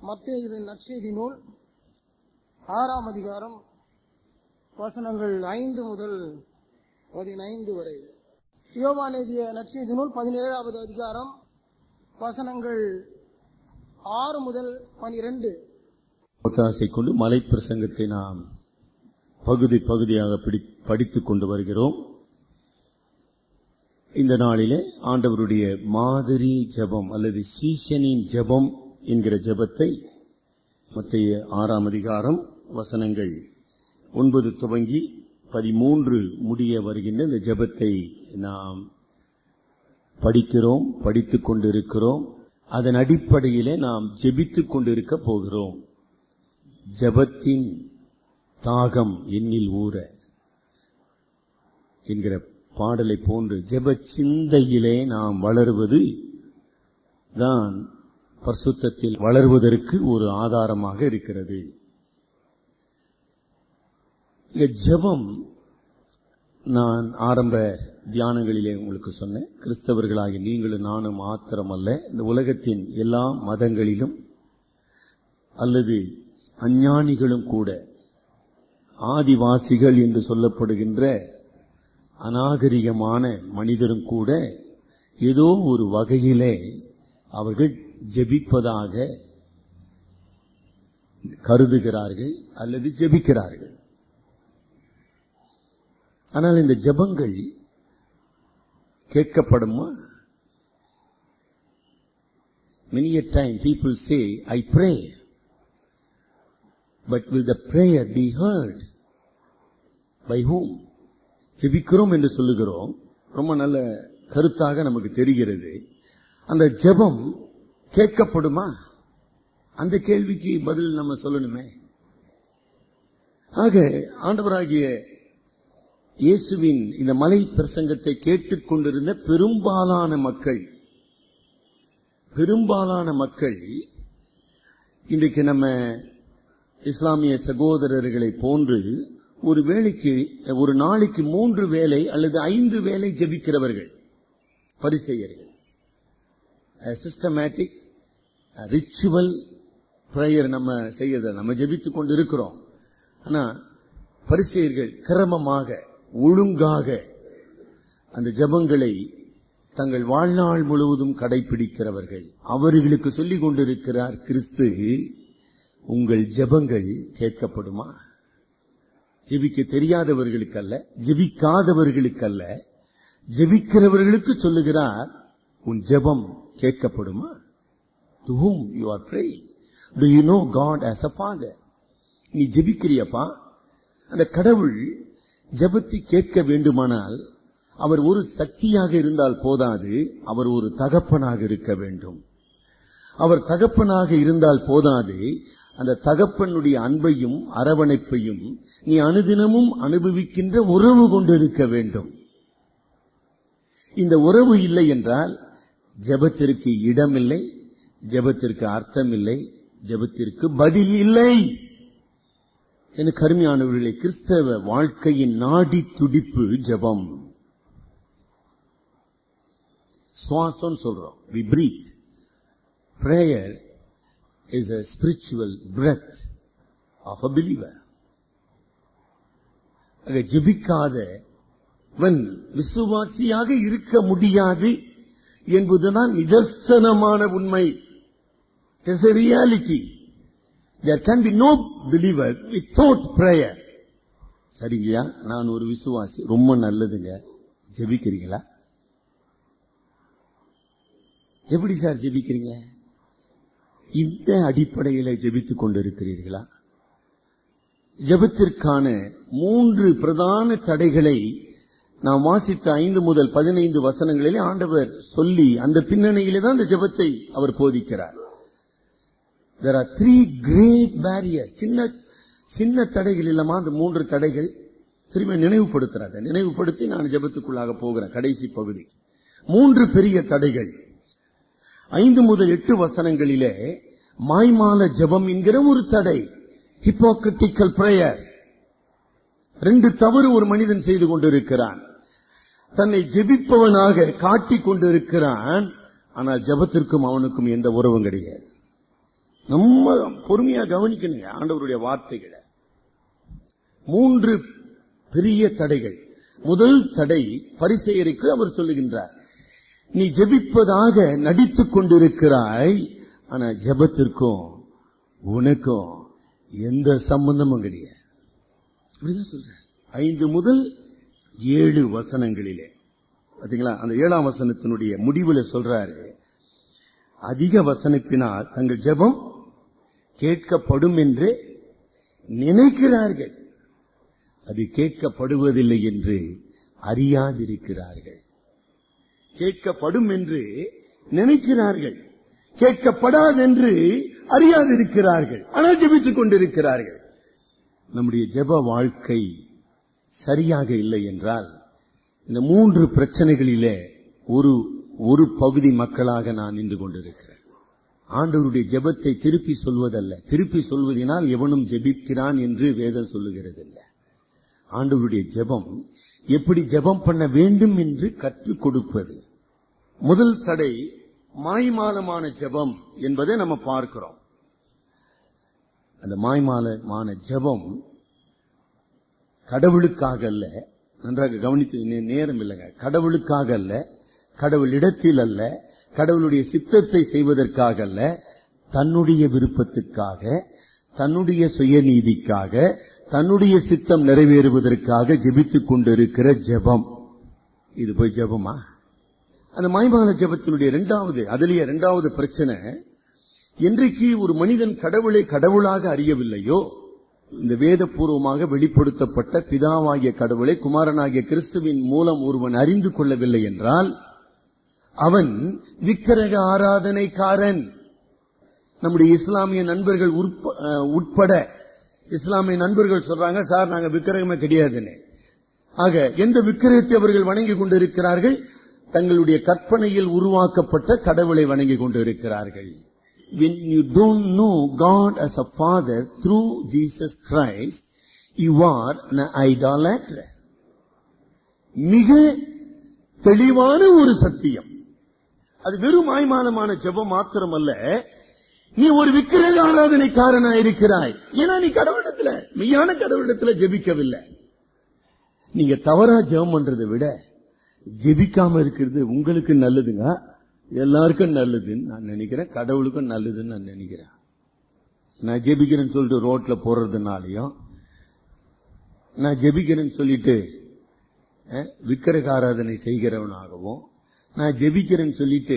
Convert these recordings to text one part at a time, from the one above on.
மத்திய நற்செய்தி நூல் ஆறாம் அதிகாரம் வசனங்கள் ஐந்து முதல் பதினைந்து வரை யோவான் எழுதிய நற்செய்தி நூல் பதினேழாவது அதிகாரம் வசனங்கள் ஆறு முதல் பனிரெண்டு ஒத்தாசை கொண்டு மலை பிரசங்கத்தை நாம் பகுதி பகுதியாக பிடி- படித்துக் கொண்டு வருகிறோம் இந்த நாளிலே ஆண்டவருடைய மாதிரி ஜெபம் அல்லது சீஷனின் ஜெபம் என்கிற ஜெபத்தை மத்திய ஆறாம் அதிகாரம் வசனங்கள் ஒன்பது துவங்கி பதிமூன்று முடிய வருகின்ற இந்த ஜெபத்தை நாம் படிக்கிறோம் படித்துக் கொண்டிருக்கிறோம் அதன் அடிப்படையிலே நாம் ஜெபித்துக் கொண்டிருக்க போகிறோம் ஜபத்தின் தாகம் என்னில் ஊற என்கிற பாடலை போன்று ஜெப சிந்தையிலே நாம் வளருவது தான் பரிசுத்தத்தில் வளர்வதற்கு ஒரு ஆதாரமாக இருக்கிறது இந்த ஜெபம் நான் ஆரம்ப தியானங்களிலே உங்களுக்கு சொன்னேன் கிறிஸ்தவர்களாகி நீங்களும் நானும் மாத்திரம் அல்ல இந்த உலகத்தின் எல்லா மதங்களிலும் அல்லது அஞ்ஞானிகளும் கூட ஆதிவாசிகள் என்று சொல்லப்படுகின்ற அநாகரிகமான மனிதரும் கூட ஏதோ ஒரு வகையிலே அவர்கள் ஜெபிப்பதாக கருதுகிறார்கள் அல்லது ஜெபிக்கிறார்கள் ஆனால் இந்த ஜெபங்கள் கேட்கப்படுமா many a time people say i pray but will the prayer be heard by whom ஜெபிக்கிறோம் என்று சொல்லுகிறோம் ரொம்ப நல்ல கருத்தாக நமக்கு தெரிகிறது அந்த ஜெபம் கேட்கப்படுமா அந்த கேள்விக்கு பதில் நம்ம சொல்லணுமே ஆக ஆண்டவராகிய இயேசுவின் இந்த மலை பிரசங்கத்தை கேட்டுக்கொண்டிருந்த பெரும்பாலான மக்கள் பெரும்பாலான மக்கள் இன்றைக்கு நம்ம இஸ்லாமிய சகோதரர்களை போன்று ஒரு வேளைக்கு ஒரு நாளைக்கு மூன்று வேளை அல்லது ஐந்து வேளை ஜெபிக்கிறவர்கள் பரிசெயர்கள் சிஸ்டமேட்டிக் ரிச்சுவல் பிரேயர் நம்ம செய்யறத நம்ம ஜெபித்துக் கொண்டு இருக்கிறோம் ஆனா பரிசெயர்கள் கிரமமாக ஒழுங்காக அந்த ஜெபங்களை தங்கள் வாழ்நாள் முழுவதும் கடைபிடிக்கிறவர்கள் அவர்களுக்கு சொல்லிக் கொண்டிருக்கிறார் கிறிஸ்து உங்கள் ஜெபங்கள் கேட்கப்படுமா ஜெபிக்க தெரியாதவர்களுக்கு அல்ல ஜெபிக்காதவர்களுக்கு அல்ல ஜெபிக்கிறவர்களுக்கு சொல்லுகிறார் உன் ஜெபம் கேட்கப்படுமா to whom you are praying do you know god as a father நீ ஜெபிக்கிறியப்பா அந்த கடவுள் ஜெபத்தை கேட்க வேண்டுமானால் அவர் ஒரு சக்தியாக இருந்தால் போதாது அவர் ஒரு தகப்பனாக இருக்க வேண்டும் அவர் தகப்பனாக இருந்தால் போதாது அந்த தகப்பனுடைய அன்பையும் அரவணைப்பையும் நீ அனுதினமும் அனுபவிக்கின்ற உறவு கொண்டிருக்க வேண்டும் இந்த உறவு இல்லை என்றால் ஜெபத்திற்கு இடமில்லை ஜெபத்திற்கு அர்த்தம் இல்லை ஜெபத்திற்கு பதில் இல்லை என கருமையானவர்களே கிறிஸ்தவ வாழ்க்கையின் நாடி துடிப்பு ஜெபம் சுவாசம் சொல்றோம் we breathe prayer is a spiritual breath of a believer ஆக ஜெபிக்காதவன் விசுவாசியாக இருக்க முடியாது என்பதுதான் நிதர்சனமான உண்மை It is a reality. There can be no believer without prayer. சரிங்கய்யா நான் ஒரு விசுவாசி ரொம்ப நல்லதுங்க ஜெபிக்கிறீங்களா எப்படி சார் ஜெபிக்கிறீங்க இந்த அடிப்படையில் ஜெபித்துக் கொண்டிருக்கிறீர்களா ஜெபத்திற்கான மூன்று பிரதான தடைகளை நாம் வாசித்த ஐந்து முதல் பதினைந்து வசனங்களிலே ஆண்டவர் சொல்லி அந்த பின்னணியிலே தான் அந்த ஜெபத்தை அவர் போதிக்கிறார் there are three great barriers சின்ன சின்ன தடைகள் இல்லாம அந்த மூன்று தடைகள் திரும்ப நினைவுபடுத்துறாங்க நினைவுபடுத்தி நான் ஜெபத்துக்குள்ளாக போகிறேன் கடைசி பகுதி மூன்று பெரிய தடைகள் ஐந்து முதல் எட்டு வசனங்களிலே மாய்மால ஜெபம் என்கிற ஒரு தடை ஹிப்போக்ரிட்டிக்கல் பிரேயர் ரெண்டு தவறு ஒரு மனிதன் செய்து கொண்டிருக்கிறான் தன்னை ஜெபிப்பவனாக காட்டிக் கொண்டிருக்கிறான் ஆனால் ஜெபத்திற்கும் அவனுக்கும் எந்த உறவும் கிடையாது நம்ம பொறுமையா கவனிக்கணுங்க ஆண்டவருடைய வார்த்தைகளை மூன்று பெரிய தடைகள் முதல் தடை பரிசெயருக்கு அவர் சொல்லுகின்றார் நீ ஜெபிப்பதாக நடித்துக் கொண்டிருக்கிறாய் ஆனா ஜெபத்திற்கும் உனக்கும் எந்த சம்பந்தமும் கிடையாது அப்படிதான் சொல்ற ஐந்து முதல் ஏழு வசனங்களிலே பாத்தீங்களா அந்த ஏழாம் வசனத்தினுடைய முடிவுல சொல்றாரு அதிக வசனத்தினால் தங்கள் ஜெபம் கேட்கப்படும் என்று நினைக்கிறார்கள் அது கேட்கப்படுவதில்லை என்று அறியாதிருக்கிறார்கள் கேட்கப்படும் என்று நினைக்கிறார்கள் கேட்கப்படாதென்று அறியாதிருக்கிறார்கள் ஆனால் ஜெபித்துக் கொண்டிருக்கிறார்கள் நம்முடைய ஜெப வாழ்க்கை சரியாக இல்லை என்றால் இந்த மூன்று பிரச்சனைகளிலே ஒரு ஒரு பகுதி மக்களாக நான் நின்று கொண்டிருக்கிறேன் ஆண்டவருடைய ஜெபத்தை திருப்பி சொல்வதல்ல திருப்பி சொல்வதனால் எவனும் ஜெபிக்கிறான் என்று வேதம் சொல்லுகிறதில்லை ஆண்டவருடைய ஜெபம் எப்படி ஜெபம் பண்ண வேண்டும் என்று கற்றுக் கொடுப்பது முதல் தடை மாய்மாலமான ஜெபம் என்பதை நம்ம பார்க்கிறோம் அந்த மாய்மாலமான ஜெபம் கடவுளுக்காக அல்ல நன்றாக கவனித்து நே- நேரம் இல்லைங்க கடவுளுக்காக அல்ல கடவுளிடத்தில் அல்ல கடவுளுடைய சித்தத்தை செய்வதற்காக அல்ல தன்னுடைய விருப்பத்துக்காக தன்னுடைய சுயநீதிக்காக தன்னுடைய சித்தம் நிறைவேறுவதற்காக ஜெபித்துக் கொண்டிருக்கிற ஜெபம் இது போய் ஜெபமா அந்த மாய்மால ஜெபத்தினுடைய இரண்டாவது அதிலேயே இரண்டாவது பிரச்சனை என்றைக்கு ஒரு மனிதன் கடவுளை கடவுளாக அறியவில்லையோ இந்த வேதபூர்வமாக வெளிப்படுத்தப்பட்ட பிதாவாகிய கடவுளை குமாரனாகிய கிறிஸ்துவின் மூலம் ஒருவன் அறிந்து கொள்ளவில்லை என்றால் அவன் விக்கிரக ஆராதனைக்காரன் நம்முடைய இஸ்லாமிய நண்பர்கள் உட்ப- அஹ், உட்பட இஸ்லாமிய நண்பர்கள் சொல்றாங்க சார் நாங்க விக்கிரகமே கிடையாதுன்னு ஆக எந்த விக்கிரகத்தை அவர்கள் வணங்கி கொண்டிருக்கிறார்கள் தங்களுடைய கற்பனையில் உருவாக்கப்பட்ட கடவுளை வணங்கி கொண்டிருக்கிறார்கள் when you don't know God as a father through Jesus Christ you are an idolater மிக தெளிவான ஒரு சத்தியம் அது வெறும் மாய்மானமான ஜெபம் மாத்திரமல்ல நீ ஒரு விக்கிரக ஆராதனைக்காரனா இருக்கிறாய் ஏன்னா நீ கடவுளிடத்துல மெய்யான கடவுளிடத்துல ஜெபிக்கவில்லை நீங்க தவறா ஜெபம் பண்றதை விட ஜெபிக்காம இருக்கிறது உங்களுக்கு நல்லதுங்க எல்லாருக்கும் நல்லதுன்னு நான் நினைக்கிறேன் கடவுளுக்கும் நல்லதுன்னு நான் நினைக்கிறேன் நான் ஜெபிக்கிறேன்னு சொல்லிட்டு ரோட்ல போறதுனாலையும் நான் ஜெபிக்கிறேன்னு சொல்லிட்டு அஹ், விக்கிரக ஆராதனை செய்கிறவனாகவும் நான் ஜெபிக்கிறேன்னு சொல்லிட்டு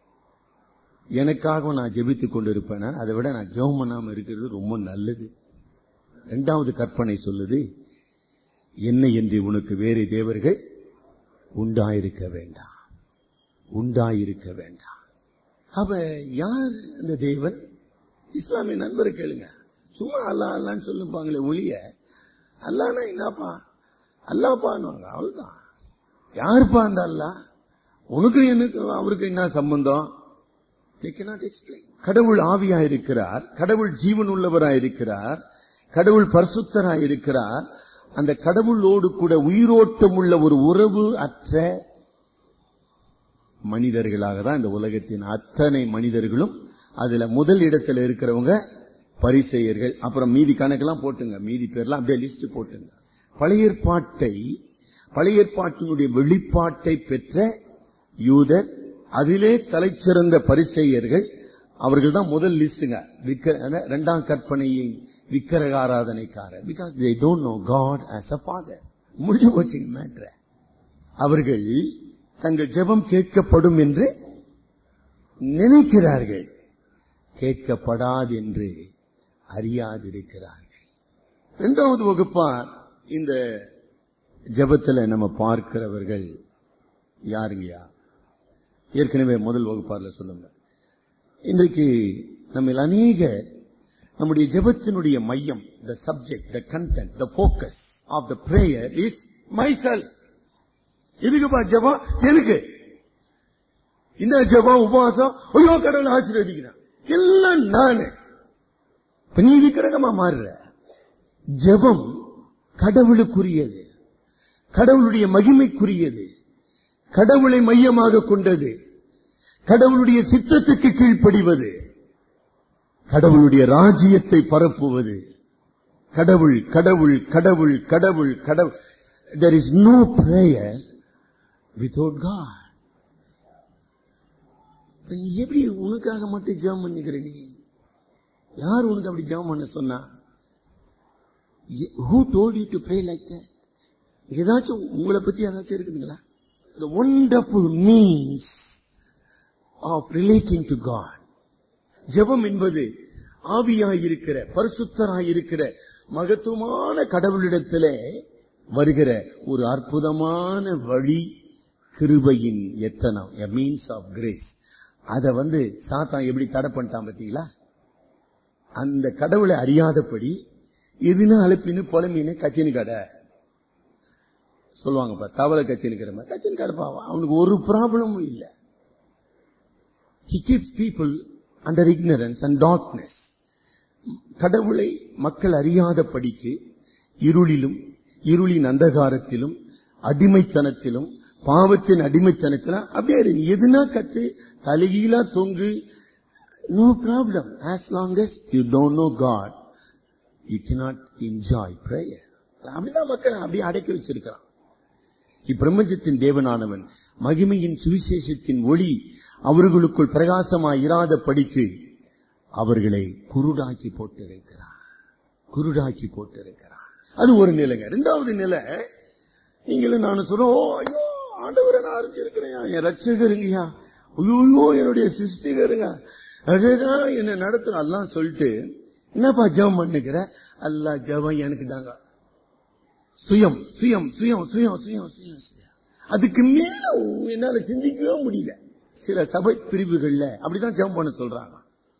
எனக்காகவும் நான் ஜெபித்துக் கொண்டிருப்பேனா அதை விட நான் ஜெபம் பண்ணாம இருக்கிறது ரொம்ப நல்லது இரண்டாவது கற்பனை சொல்லுது என்ன என்று உனக்கு வேறு தேவர்கள் உண்டாயிருக்க வேண்டாம் உண்டாயிருக்க வேண்டாம் அவ யார் அந்த தேவன் இஸ்லாமிய நண்பரை கேளுங்க சும்மா அல்லா அல்லான்னு சொல்லுப்பாங்களே ஒளிய அல்லானா என்னப்பா அல்லாப்பான்னுவாங்க அவ்வளவுதான் யாருப்பா அந்த அல்லா உனக்கு எனக்கு அவருக்கு என்ன சம்பந்தம் They cannot explain. கடவுள் ஆவியா இருக்கிறார் கடவுள் ஜீவன் உள்ளவராய் இருக்கிறார் கடவுள் பரிசுத்தராய் இருக்கிறார் அந்த கடவுளோடு கூட உயிரோட்டம் உள்ள ஒரு உறவு அற்ற மனிதர்களாக தான் இந்த உலகத்தின் அத்தனை மனிதர்களும் அதுல முதல் இடத்துல இருக்கிறவங்க பரிசெயர்கள் அப்புறம் மீதி கணக்கெல்லாம் போட்டுங்க மீதி பேர்லாம் அப்படியே லிஸ்ட் போட்டுங்க பழைய ஏற்பாட்டை பழைய ஏற்பாட்டினுடைய வெளிப்பாட்டை பெற்ற யூதர் அதிலே தலைச்சிறந்த பரிசெயர்கள் அவர்கள் தான் முதல் லிஸ்டுங்க விக்கிர- அத இரண்டாம் கற்பனையை விக்கிரக ஆராதனைக்காரர் because they don't know God as a father முடிஞ்சு போச்சுங்க மேட்ரு அவர்கள் தங்கள் ஜெபம் கேட்கப்படும் என்று நினைக்கிறார்கள் கேட்கப்படாது என்று அறியாதிருக்கிறார்கள் இரண்டாவது வகுப்பார் இந்த ஜெபத்துல நம்ம பார்க்கிறவர்கள் யாருங்கயா ஏற்கனவே முதல் வகுப்பார்ல சொல்லுங்க இன்றைக்கு நம்ம அநேக நம்முடைய ஜெபத்தினுடைய மையம் the subject the content the focus of the prayer is myself எதுக்குப்பா ஜெபம் எனக்கு இந்த ஜெபம் உபவாசம் ஐயோ கடவுள் ஆசீர்வதிக்கிறான் எல்லாம் நானு இப்ப நீ விக்கிரகமா மாறுற ஜெபம் கடவுளுக்குரியது கடவுளுடைய மகிமைக்குரியது கடவுளை மையமாக கொண்டது கடவுளுடைய சித்தத்துக்கு கீழ்ப்படிவது கடவுளுடைய ராஜ்யத்தை பரப்புவது கடவுள் கடவுள் கடவுள் கடவுள் கடவுள் there is no prayer without God இப்ப நீ எப்படி உனக்காக மட்டும் ஜெபம் பண்ணிக்கிற நீ யார் உனக்கு அப்படி ஜெபம் பண்ண சொன்னா who told you to pray like that ஏதாச்சும் உங்களை பத்தி ஏதாச்சும் இருக்குதுங்களா the wonderful means of relating to God ஜெபம் என்பது ஆவியாய் இருக்கிற பரிசுத்தராய் இருக்கிற மகத்துவமான கடவுளிடத்திலே வருகிற ஒரு அற்புதமான வழி கிருபையின் எத்தனம் a means of grace அத வந்து சாத்தான் எப்படி தடை பண்ணிட்டான் பாத்தீங்களா அந்த கடவுளை அறியாதபடி எதுனா அழுப்பின்னு புலமின்னு கத்தின்னு கடை சொல்லுவாங்கப்பா தவளை கத்தினுக்கிற மாதிரி கத்தின்னு கடப்பா அவனுக்கு ஒரு ப்ராப்ளமும் இல்லை he keeps people under ignorance and darkness கடவுளை மக்கள் அறியாத படிக்கு இருளிலும் இருளின் அந்தகாரத்திலும் அடிமைத்தனத்திலும் பாவத்தின் அடிமைத்தனத்திலும் அப்படியே இரு. நீ எதுனா கத்து தலைகீழா தொங்கு no problem as long as you don't know God you cannot enjoy prayer அப்படிதான் மக்களை அப்படியே அடக்கி வச்சிருக்கிறான் இப்பிரபஞ்சத்தின் தேவனானவன் மகிமையின் சுவிசேஷத்தின் ஒளி அவர்களுக்குள் பிரகாசமாய் இராத படிக்கு அவர்களை குருடாக்கி போட்டிருக்கிறார் குருடாக்கி போட்டிருக்கிறார் அது ஒரு நிலைங்க இரண்டாவது நிலை நீங்களும் நான் சொல்றோம் "ஓ, ஐயோ ஆண்டவரை நான் அறிஞ்சிருக்கிறேன் என் ரட்சகருங்கய்யா ஐயோ என்னுடைய சிருஷ்டிகருங்க அடடா, என்னை நடத்துற எல்லாம் சொல்லிட்டு என்னப்பா ஜெபம் பண்ணுகிற அல்லா ஜெபம் எனக்கு தாங்க சுயம் சுயம் சுயம் சுயம் சுயம் சுயம் சுயம் அதுக்கு மேல என்னால சிந்திக்கவே முடியல சில சபை பிரிவுகள்ல அப்படிதான் ஜெபம் பண்ண சொல்றாங்க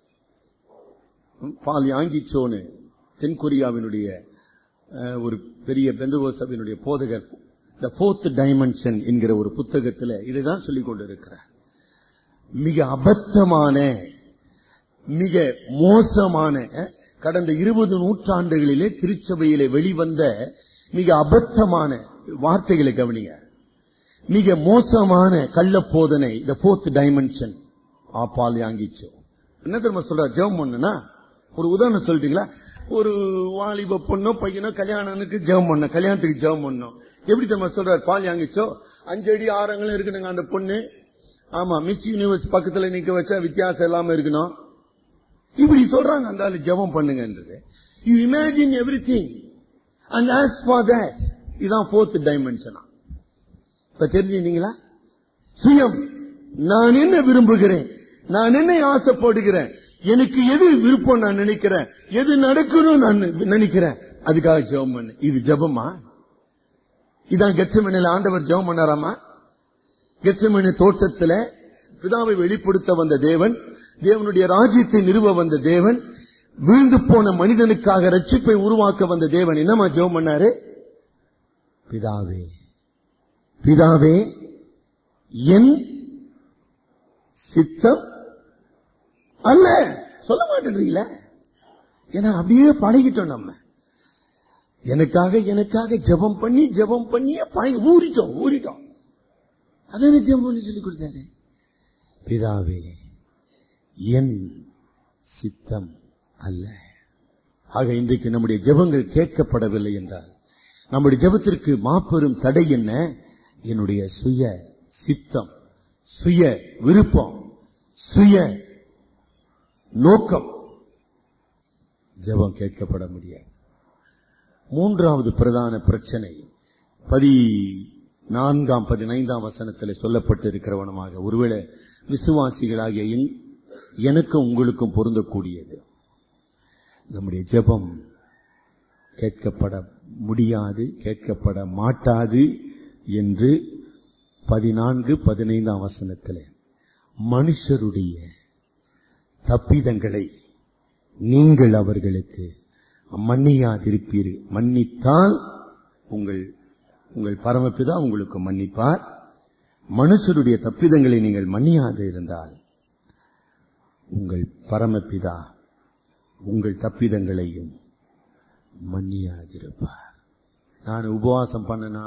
பால் யாங்கிச்சோனு தென்கொரியாவினுடைய அஹ், ஒரு பெரிய பெந்தகோ சபையினுடைய போதகர் த ஃபோர்த் டைமென்ஷன் என்கிற ஒரு புத்தகத்துல இதைதான் சொல்லிக் கொண்டிருக்கிறார் மிக அபத்தமான மிக மோசமான அஹ், கடந்த இருபது நூற்றாண்டுகளிலே திருச்சபையிலே வெளிவந்த மிக அபத்தமான வார்த்தைகளை கவனிங்க மிக மோசமான கள்ளப்போதனை த ஃபோர்த் டைமென்ஷன் ஆப்பால் யாங்கிச்சோ என்ன தெரியுமா சொல்றார் ஜெபம் பண்ணுனா ஒரு உதாரணம் சொல்லிட்டீங்களா ஒரு வாலிப பொண்ணோ பையனோ கல்யாணனுக்கு ஜெபம் பண்ண கல்யாணத்துக்கு ஜெபம் பண்ணோம் எப்படி தெரியுமா சொல்றார் பால் யாங்கிச்சோ அஞ்சு அடி ஆறங்களும் இருக்கணுங்க அந்த பொண்ணு ஆமா மிஸ் யூனிவர்ஸ் பக்கத்துல நிக்க வச்சா வித்தியாசம் இல்லாம இருக்கணும் இப்படி சொல்றாங்க அந்த ஆளு ஜெபம் பண்ணுங்கன்றது you imagine everything and as for that இதான் ஃபோர்த் டைமென்ஷனா இப்ப தெரிஞ்சுட்டீங்களா சுயம் நான் என்ன விரும்புகிறேன் நான் என்ன ஆசைப்படுகிறேன் எனக்கு எது விருப்பம் நான் நினைக்கிறேன் எது நடக்கணும் நான் நினைக்கிறேன் அதுக்காக ஜெபம் பண்ணு இது ஜெபமா இதான் கெச்சமனில் ஆண்டவர் ஜெபம் பண்ணாராமா கெச்சமனி தோட்டத்துல பிதாவை வெளிப்படுத்த வந்த தேவன் தேவனுடைய ராஜ்யத்தை நிறுவ வந்த தேவன் வீழ்ந்து போன மனிதனுக்காக ரட்சிப்பை உருவாக்க வந்த தேவன் என்னமா ஜெபம் பண்ணாரு பிதாவே பிதாவே என் சித்தம் அல்ல சொல்ல மாட்டேன்றீங்களே ஏன்னா அப்படியே பழகிட்டோம் நம்ம எனக்காக எனக்காக ஜெபம் பண்ணி ஜெபம் பண்ணியே பழகி ஊறிட்டோம் ஊறிட்டோம் அதான ஜெபம் பண்ணி சொல்லி கொடுத்தாரு பிதாவே என் சித்தம் அல்ல ஆக இன்றைக்கு நம்முடைய ஜெபங்கள் கேட்கப்படவில்லை என்றால் நம்முடைய ஜெபத்திற்கு மாபெரும் தடை என்ன என்னுடைய சுய சித்தம் சுய விருப்பம் சுய நோக்கம் ஜெபம் கேட்கப்பட முடியாது மூன்றாவது பிரதான பிரச்சனை பதி நான்காம் பதினைந்தாம் வசனத்தில் சொல்லப்பட்டிருக்கிறவனமாக ஒருவேளை விசுவாசிகளாகிய என்- எனக்கும் உங்களுக்கும் பொருந்தக்கூடியது நம்முடைய ஜெபம் கேட்கப்பட முடியாது கேட்கப்பட மாட்டாது என்று பதினான்கு பதினைந்தாம் வசனத்தில் மனுஷருடைய தப்பிதங்களை நீங்கள் அவர்களுக்கு மன்னியாதிருப்பீர்கள் மன்னித்தால் உங்கள் உங்கள் பரமபிதா உங்களுக்கு மன்னிப்பார் மனுஷருடைய தப்பிதங்களை நீங்கள் மன்னியாது இருந்தால் உங்கள் பரமபிதா உங்கள் தப்பிதங்களையும் மன்னியாதிருப்பார் நான் உபவாசம் பண்ணனா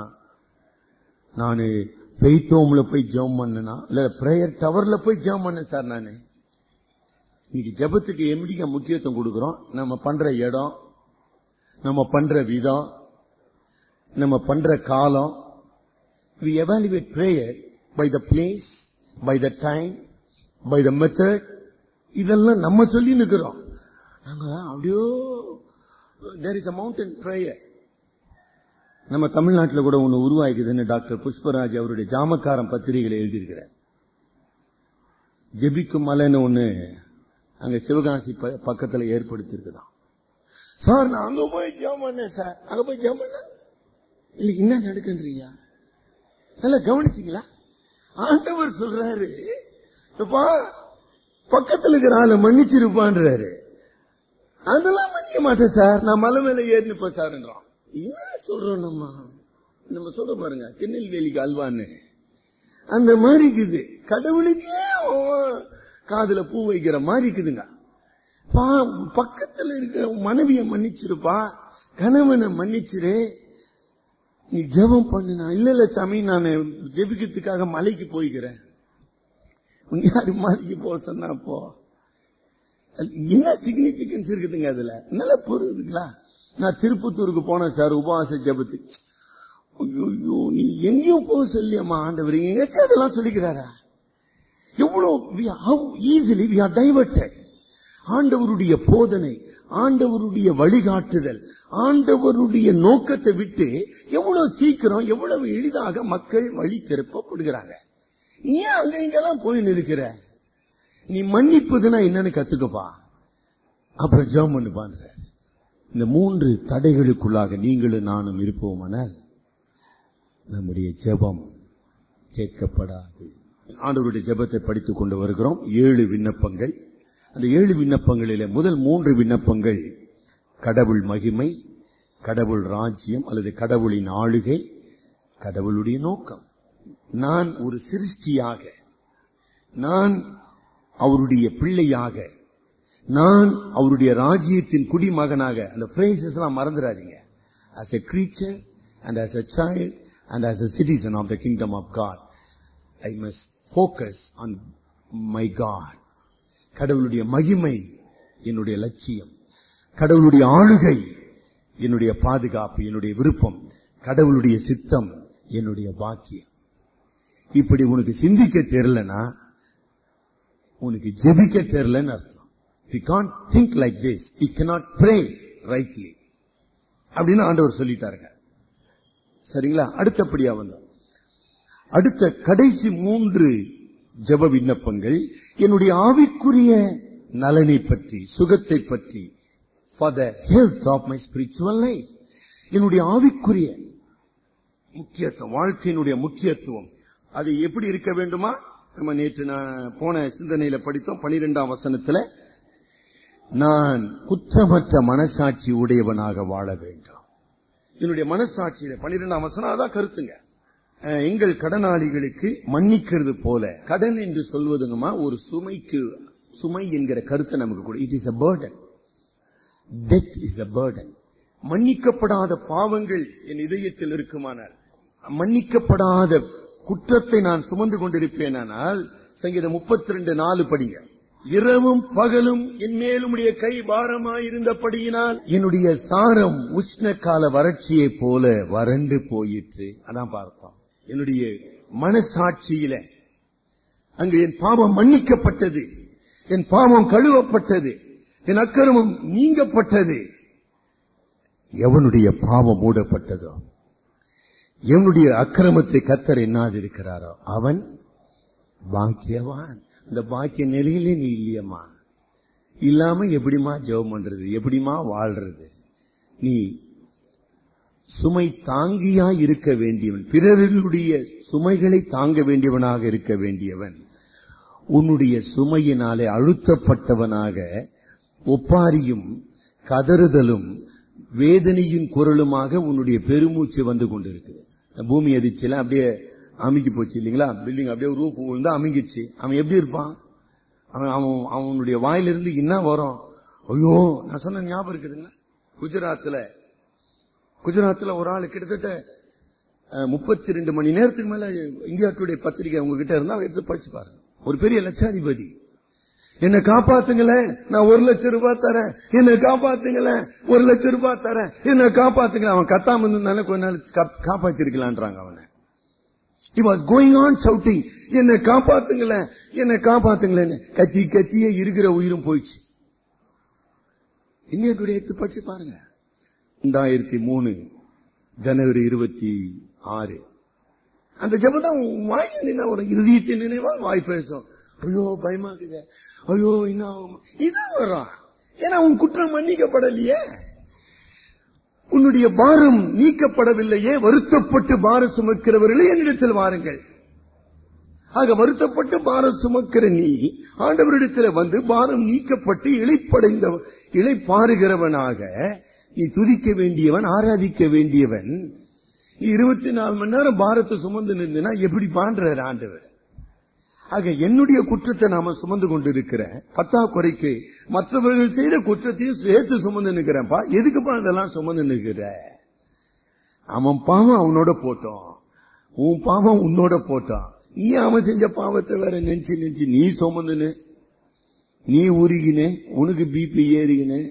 நான் ஃபெய்த் ஹோம்ல போய் ஜெபம் பண்ணனா இல்ல பிரேயர் டவர்ல போய் ஜெபம் பண்ணேன் சார் நானு இன்னைக்கு ஜெபத்துக்கு எம்பிடிக்க முக்கியத்துவம் கொடுக்கிறோம் நம்ம பண்ற இடம் நம்ம பண்ற விதம் நம்ம பண்ற காலம் we evaluate prayer by the place by the time by the method இதெல்லாம் நம்ம சொல்லி நிக்கிறோம் நாங்க அப்படியோ there is a mountain prayer நம்ம தமிழ்நாட்டில் கூட ஒண்ணு உருவாக்குதுன்னு டாக்டர் புஷ்பராஜ் அவருடைய ஜாமக்காரம் பத்திரிகையில் எழுதியிருக்கிறார் ஜெபிக்கும் மலைன்னு ஒண்ணு அங்க சிவகாசி ப- பக்கத்துல ஏற்படுத்திருக்குதான் சார் நான் அங்க போய் ஜெபம் பண்ணேன் சார் அங்க போய் ஜெபம் பண்ண இல்ல என்ன நடக்குன்றீங்க நல்லா கவனிச்சீங்களா ஆண்டவர் சொல்றாரு "எப்பா, பக்கத்துல இருக்கிற ஆளை மன்னிச்சிருப்பான்றாரு அதெல்லாம் மன்னிக்க மாட்டேன் சார் நான் மலை மேல ஏறி நிப்பேன் சார்ன்றான் என்ன சொல்றோம் நம்ம நம்ம சொல்ற பாருங்க திருநெல்வேலிக்கு அல்வான்னு அந்த மாதிரி இருக்குது கடவுளுக்கே அவன் காதுல பூ வைக்கிற மாதிரி இருக்குதுங்க பா- பக்கத்துல இருக்கிற மனைவிய மன்னிச்சிருப்பா கணவனை மன்னிச்சிரு நீ ஜெபம் பண்ணுனா இல்ல இல்ல சாமி நான் ஜெபிக்கிறதுக்காக மலைக்கு போய்க்கிறேன் உன் யாரு மலைக்கு போக சொன்னா போ அது என்ன சிக்னிபிகன்ஸ் இருக்குதுங்க அதுல நல்லா புரியுதுங்களா நான் திருப்பத்தூருக்கு போனேன் சார் உபவாச ஜெபத்துக்கு ஐயோ நீ எங்கேயும் போக சொல்லியம்மா ஆண்டவர் எங்கேயாச்சும் அதெல்லாம் சொல்லிக்கிறாரா எவ்வளவு how easily we are diverted ஆண்டவருடைய போதனை ஆண்டவருடைய வழிகாட்டுதல் ஆண்டவருடைய நோக்கத்தை விட்டு எவ்வளவு சீக்கிரம் எவ்வளவு எளிதாக மக்கள் வழி திருப்பப்படுகிறாங்க ஏன் அங்க இங்கெல்லாம் போய் நிற்கிற நீ மன்னிப்புதுன்னா என்னன்னு கத்துக்கப்பா அப்புறம் ஜெபம் பண்ணுப்பான்ற இந்த மூன்று தடைகளுக்குள்ளாக நீங்களும் நானும் இருப்போமானால் நம்முடைய ஜெபம் கேட்கப்படாது ஆண்டவருடைய ஜெபத்தை படித்துக் கொண்டு வருகிறோம் ஏழு விண்ணப்பங்கள் அந்த ஏழு விண்ணப்பங்களிலே முதல் மூன்று விண்ணப்பங்கள் கடவுள் மகிமை கடவுள் ராஜ்யம் அல்லது கடவுளின் ஆளுகை கடவுளுடைய நோக்கம் நான் ஒரு சிருஷ்டியாக நான் அவருடைய பிள்ளையாக நான் அவருடைய ராஜ்யத்தின் குடிமகனாக அந்த phrases எல்லாம் மறந்துடாதீங்க as a creature and as a child and as a citizen of the kingdom of God I must focus on my God கடவுளுடைய மகிமை என்னுடைய லட்சியம் கடவுளுடைய ஆளுகை என்னுடைய பாதுகாப்பு என்னுடைய விருப்பம் கடவுளுடைய சித்தம் என்னுடைய பாக்கியம் இப்படி உனக்கு சிந்திக்க தெரியலனா உனக்கு ஜெபிக்க தெரியலன்னு அர்த்தம் you can think like this you cannot pray rightly அப்படின்னு ஆண்டவர் சொல்லிட்டாருங்க சரிங்களா அடுத்தபடியா வந்தோம் அடுத்த கடைசி மூன்று ஜெப விண்ணப்பங்கள் என்னுடைய ஆவிக்குரிய நலனை பற்றி சுகத்தை பற்றி for the health of my spiritual life என்னுடைய ஆவிக்குரிய முக்கியத்துவம் வாழ்க்கையினுடைய முக்கியத்துவம் அது எப்படி இருக்க வேண்டுமா நம்ம நேற்று நான் போன சிந்தனையில படித்தோம் பனிரெண்டாம் வசனத்துல நான் குற்றமற்ற மனசாட்சி உடையவனாக வாழ வேண்டும் என்னுடைய மனசாட்சியில பனிரெண்டாம் வசனம் அதான் கருத்துங்க அஹ், எங்கள் கடனாளிகளுக்கு மன்னிக்கிறது போல கடன் என்று சொல்வதுங்கம்மா ஒரு சுமைக்கு சுமை என்கிற கருத்தை நமக்கு கூட it is a burden debt is a burden மன்னிக்கப்படாத பாவங்கள் என் இதயத்தில் இருக்குமானால் மன்னிக்கப்படாத குற்றத்தை நான் சுமந்து கொண்டிருப்பேனானால் சங்கீதம் முப்பத்தி ரெண்டு நாலு படிங்க இரவும் பகலும் என் மேலுடைய கை பாரமாயிருந்தபடியினால் என்னுடைய சாரம் உஷ்ண கால வறட்சியைப் போல வறண்டு போயிற்று அதான் பார்த்தோம் என்னுடைய மனசாட்சியில அங்கு என் பாவம் மன்னிக்கப்பட்டது என் பாவம் கழுவப்பட்டது என் அக்கிரமம் நீங்கப்பட்டது எவனுடைய பாவம் மூடப்பட்டதோ எவனுடைய அக்கிரமத்தை கத்தர் எண்ணாதிருக்கிறாரோ அவன் பாக்கியவான் அந்த பாக்கிய நிலையிலே நீ இல்லையம்மா இல்லாம எப்படிமா ஜெபம் பண்றது எப்படிமா வாழ்றது நீ சுமை தாங்கியா இருக்க வேண்டியவன் பிறர்களுடைய சுமைகளை தாங்க வேண்டியவனாக இருக்க வேண்டியவன் உன்னுடைய சுமையினாலே அழுத்தப்பட்டவனாக ஒப்பாரியும் கதறுதலும் வேதனையின் குரலுமாக உன்னுடைய பெருமூச்சு வந்து கொண்டிருக்குது இந்த பூமி அதிர்ச்சியில அப்படியே அமுக்கி போச்சு இல்லைங்களா பில்டிங் அப்படியே ரூப் விழுந்து அமுங்கிடுச்சு அவன் எப்படி இருப்பான் அவன் அவன் அவனுடைய வாயிலிருந்து என்ன வரும் ஐயோ நான் சொன்ன ஞாபகம் இருக்குதுங்களா குஜராத்ல குஜராத்ல ஒரு ஆள் கிட்டத்தட்ட முப்பத்தி ரெண்டு மணி நேரத்துக்கு மேல இந்தியா டுடே பத்திரிகை உங்ககிட்ட இருந்தா எடுத்து படிச்சு பாருங்க ஒரு பெரிய லட்சாதிபதி என்ன காப்பாத்துங்களேன் நான் ஒரு லட்சம் ரூபாய் தரேன் என்ன காப்பாத்துங்களேன் ஒரு லட்சம் ரூபாய் தரேன் என்ன காப்பாத்துங்களேன் அவன் கத்தாம இருந்தாலும் கொஞ்ச நாள் கா- காப்பாத்திருக்கலான்றாங்க அவனை He was going on shouting, என்னை காப்பாத்துங்களேன் என்னை காப்பாத்துங்களேன் கத்தி கத்தியே இருக்கிற உயிரும் போயிடுச்சு இன்னைய எடுத்து படிச்சு பாருங்க ரெண்டாயிரத்தி மூணு ஜனவரி இருபத்தி ஆறு அந்த ஜபம் தான் வாய் நின்னா ஒரு இறுதியத்தின் நினைவா வாய் பேசும் ஐயோ பயமா இருக்குது ஐயோ என்ன ஆகும்? இதான் வரும் ஏன்னா உன் குற்றம் மன்னிக்கப்படலையே உன்னுடைய பாரம் நீக்கப்படவில்லையே வருத்தப்பட்டு பாரம் சுமக்கிறவர்களே என்னிடத்தில் வாருங்கள் ஆக வருத்தப்பட்டு பாரம் சுமக்கிற நீ ஆண்டவரிடத்தில் வந்து பாரம் நீக்கப்பட்டு இழைப்படைந்த இழைப்பாறுகிறவனாக நீ துதிக்க வேண்டியவன் ஆராதிக்க வேண்டியவன் நீ இருபத்தி நாலு மணி நேரம் பாரத்தை சுமந்து நின்றுனா எப்படி பாண்டுறார் ஆண்டவர் ஆக என்னுடைய குற்றத்தை நாம சுமந்து கொண்டிருக்கிற பத்தா குறைக்கு மற்றவர்கள் செய்த குற்றத்தையும் சேர்த்து சுமந்து நிற்கிறேன்ப்பா எதுக்குப்பா இதெல்லாம் சுமந்து நிற்கிற அவன் பாவம் அவனோட போட்டோம் உன் பாவம் உன்னோட போட்டான் நீ அவன் செஞ்ச பாவத்தை வேற நினைச்சு நினைச்சு நீ சுமந்துனு நீ உருகினே உனக்கு பிபி ஏறிகினே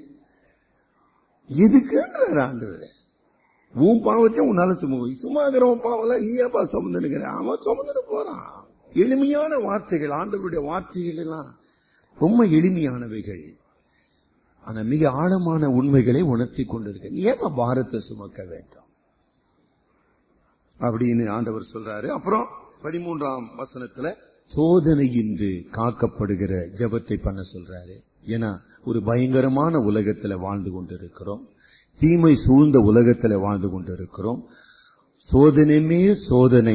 எதுக்குன்றார் ஆண்டவர் உன் பாவத்தை உன்னால சும சும்மாகிறவன் பாவம் நீ ஏப்பா சுமந்து நிற்கிற அவன் சுமந்துட்டு போறான் எளிமையான வார்த்தைகள் ஆண்டவருடைய வார்த்தைகள் எல்லாம் ரொம்ப எளிமையானவைகள் ஆனா மிக ஆழமான உண்மைகளை உணர்த்தி கொண்டிருக்க நீ ஏப்பா பாரத்தை சுமக்க வேண்டும் அப்படின்னு ஆண்டவர் சொல்றாரு அப்புறம் பதிமூன்றாம் வசனத்துல சோதனையின்றி காக்கப்படுகிற ஜெபத்தை பண்ண சொல்றாரு ஏன்னா ஒரு பயங்கரமான உலகத்துல வாழ்ந்து கொண்டிருக்கிறோம் தீமை சூழ்ந்த உலகத்துல வாழ்ந்து கொண்டிருக்கிறோம் சோதனை மேல் சோதனை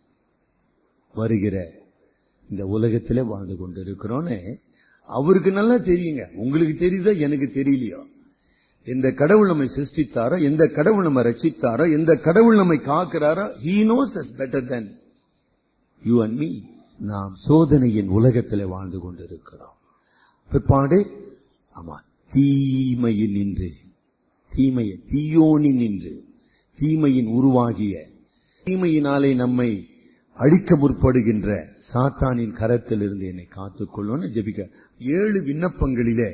வருகிற இந்த உலகத்திலே வாழ்ந்து கொண்டிருக்கிறோன்னு அவருக்கு நல்லா தெரியுங்க உங்களுக்கு தெரியுதா எனக்கு தெரியலையோ எந்த கடவுள் நம்மை சிருஷ்டித்தாரோ எந்த கடவுள் நம்ம ரட்சித்தாரோ எந்த கடவுள் நம்மை காக்கிறாரோ he knows us better then you and me நாம் சோதனையின் உலகத்திலே வாழ்ந்து கொண்டிருக்கிறோம் பிற்பாடு ஆமா தீமையில் நின்று தீமையை தீயோனி நின்று தீமையின் உருவாகிய தீமையினாலே நம்மை அழிக்க முற்படுகின்ற சாத்தானின் கரத்தில் இருந்து என்னை காத்துக்கொள்ளும்னு ஜெபிக்க ஏழு விண்ணப்பங்களிலே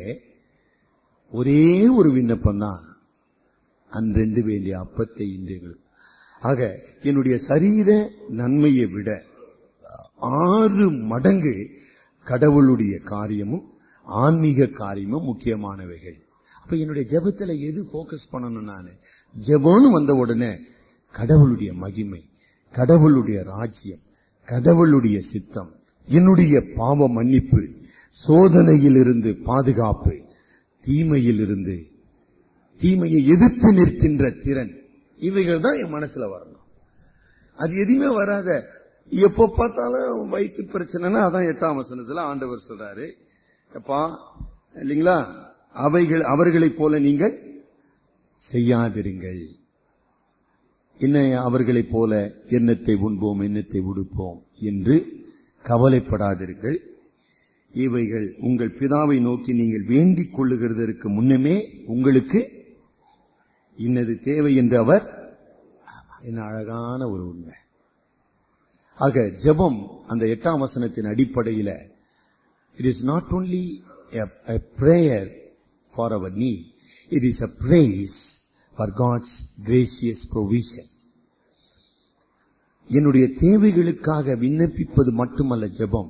ஒரே ஒரு விண்ணப்பம் தான் அன்றெண்டு வேண்டிய அப்பத்தை இன்றைகள் ஆக என்னுடைய சரீர நன்மையை விட ஆறு மடங்கு கடவுளுடைய காரியமும் ஆன்மீக காரியமும் முக்கியமானவைகள் அப்ப என்னுடைய ஜெபத்துல எது போக்கஸ் பண்ணணும் நானு ஜெபம்னு வந்த உடனே கடவுளுடைய மகிமை கடவுளுடைய ராஜ்யம் கடவுளுடைய சித்தம் என்னுடைய பாவ மன்னிப்பு சோதனையிலிருந்து பாதுகாப்பு தீமையிலிருந்து தீமையை எதிர்த்து நிற்கின்ற திறன் இவைகள் தான் என் மனசுல வரணும் அது எதுவுமே வராத எப்ப பார்த்தாலும் வயிற்று பிரச்சனைனா அதான் எட்டாம் வசனத்துல ஆண்டவர் சொல்றாரு எப்பா இல்லைங்களா அவைகள் அவர்களைப் போல நீங்கள் செய்யாதிருங்கள் என்ன அவர்களைப் போல எண்ணத்தை உண்போம் எண்ணத்தை உடுப்போம் என்று கவலைப்படாதீர்கள் இவைகள் உங்கள் பிதாவை நோக்கி நீங்கள் வேண்டிக் கொள்ளுகிறதற்கு முன்னமே உங்களுக்கு இன்னது தேவை என்று அவர் என்ன அழகான ஒரு உண்மை ஆக ஜெபம் அந்த எட்டாம் வசனத்தின் அடிப்படையில it is not only a prayer for our need it is a praise for God's gracious provision என்னுடைய தேவைகளுக்காக விண்ணப்பிப்பது மட்டுமல்ல ஜெபம்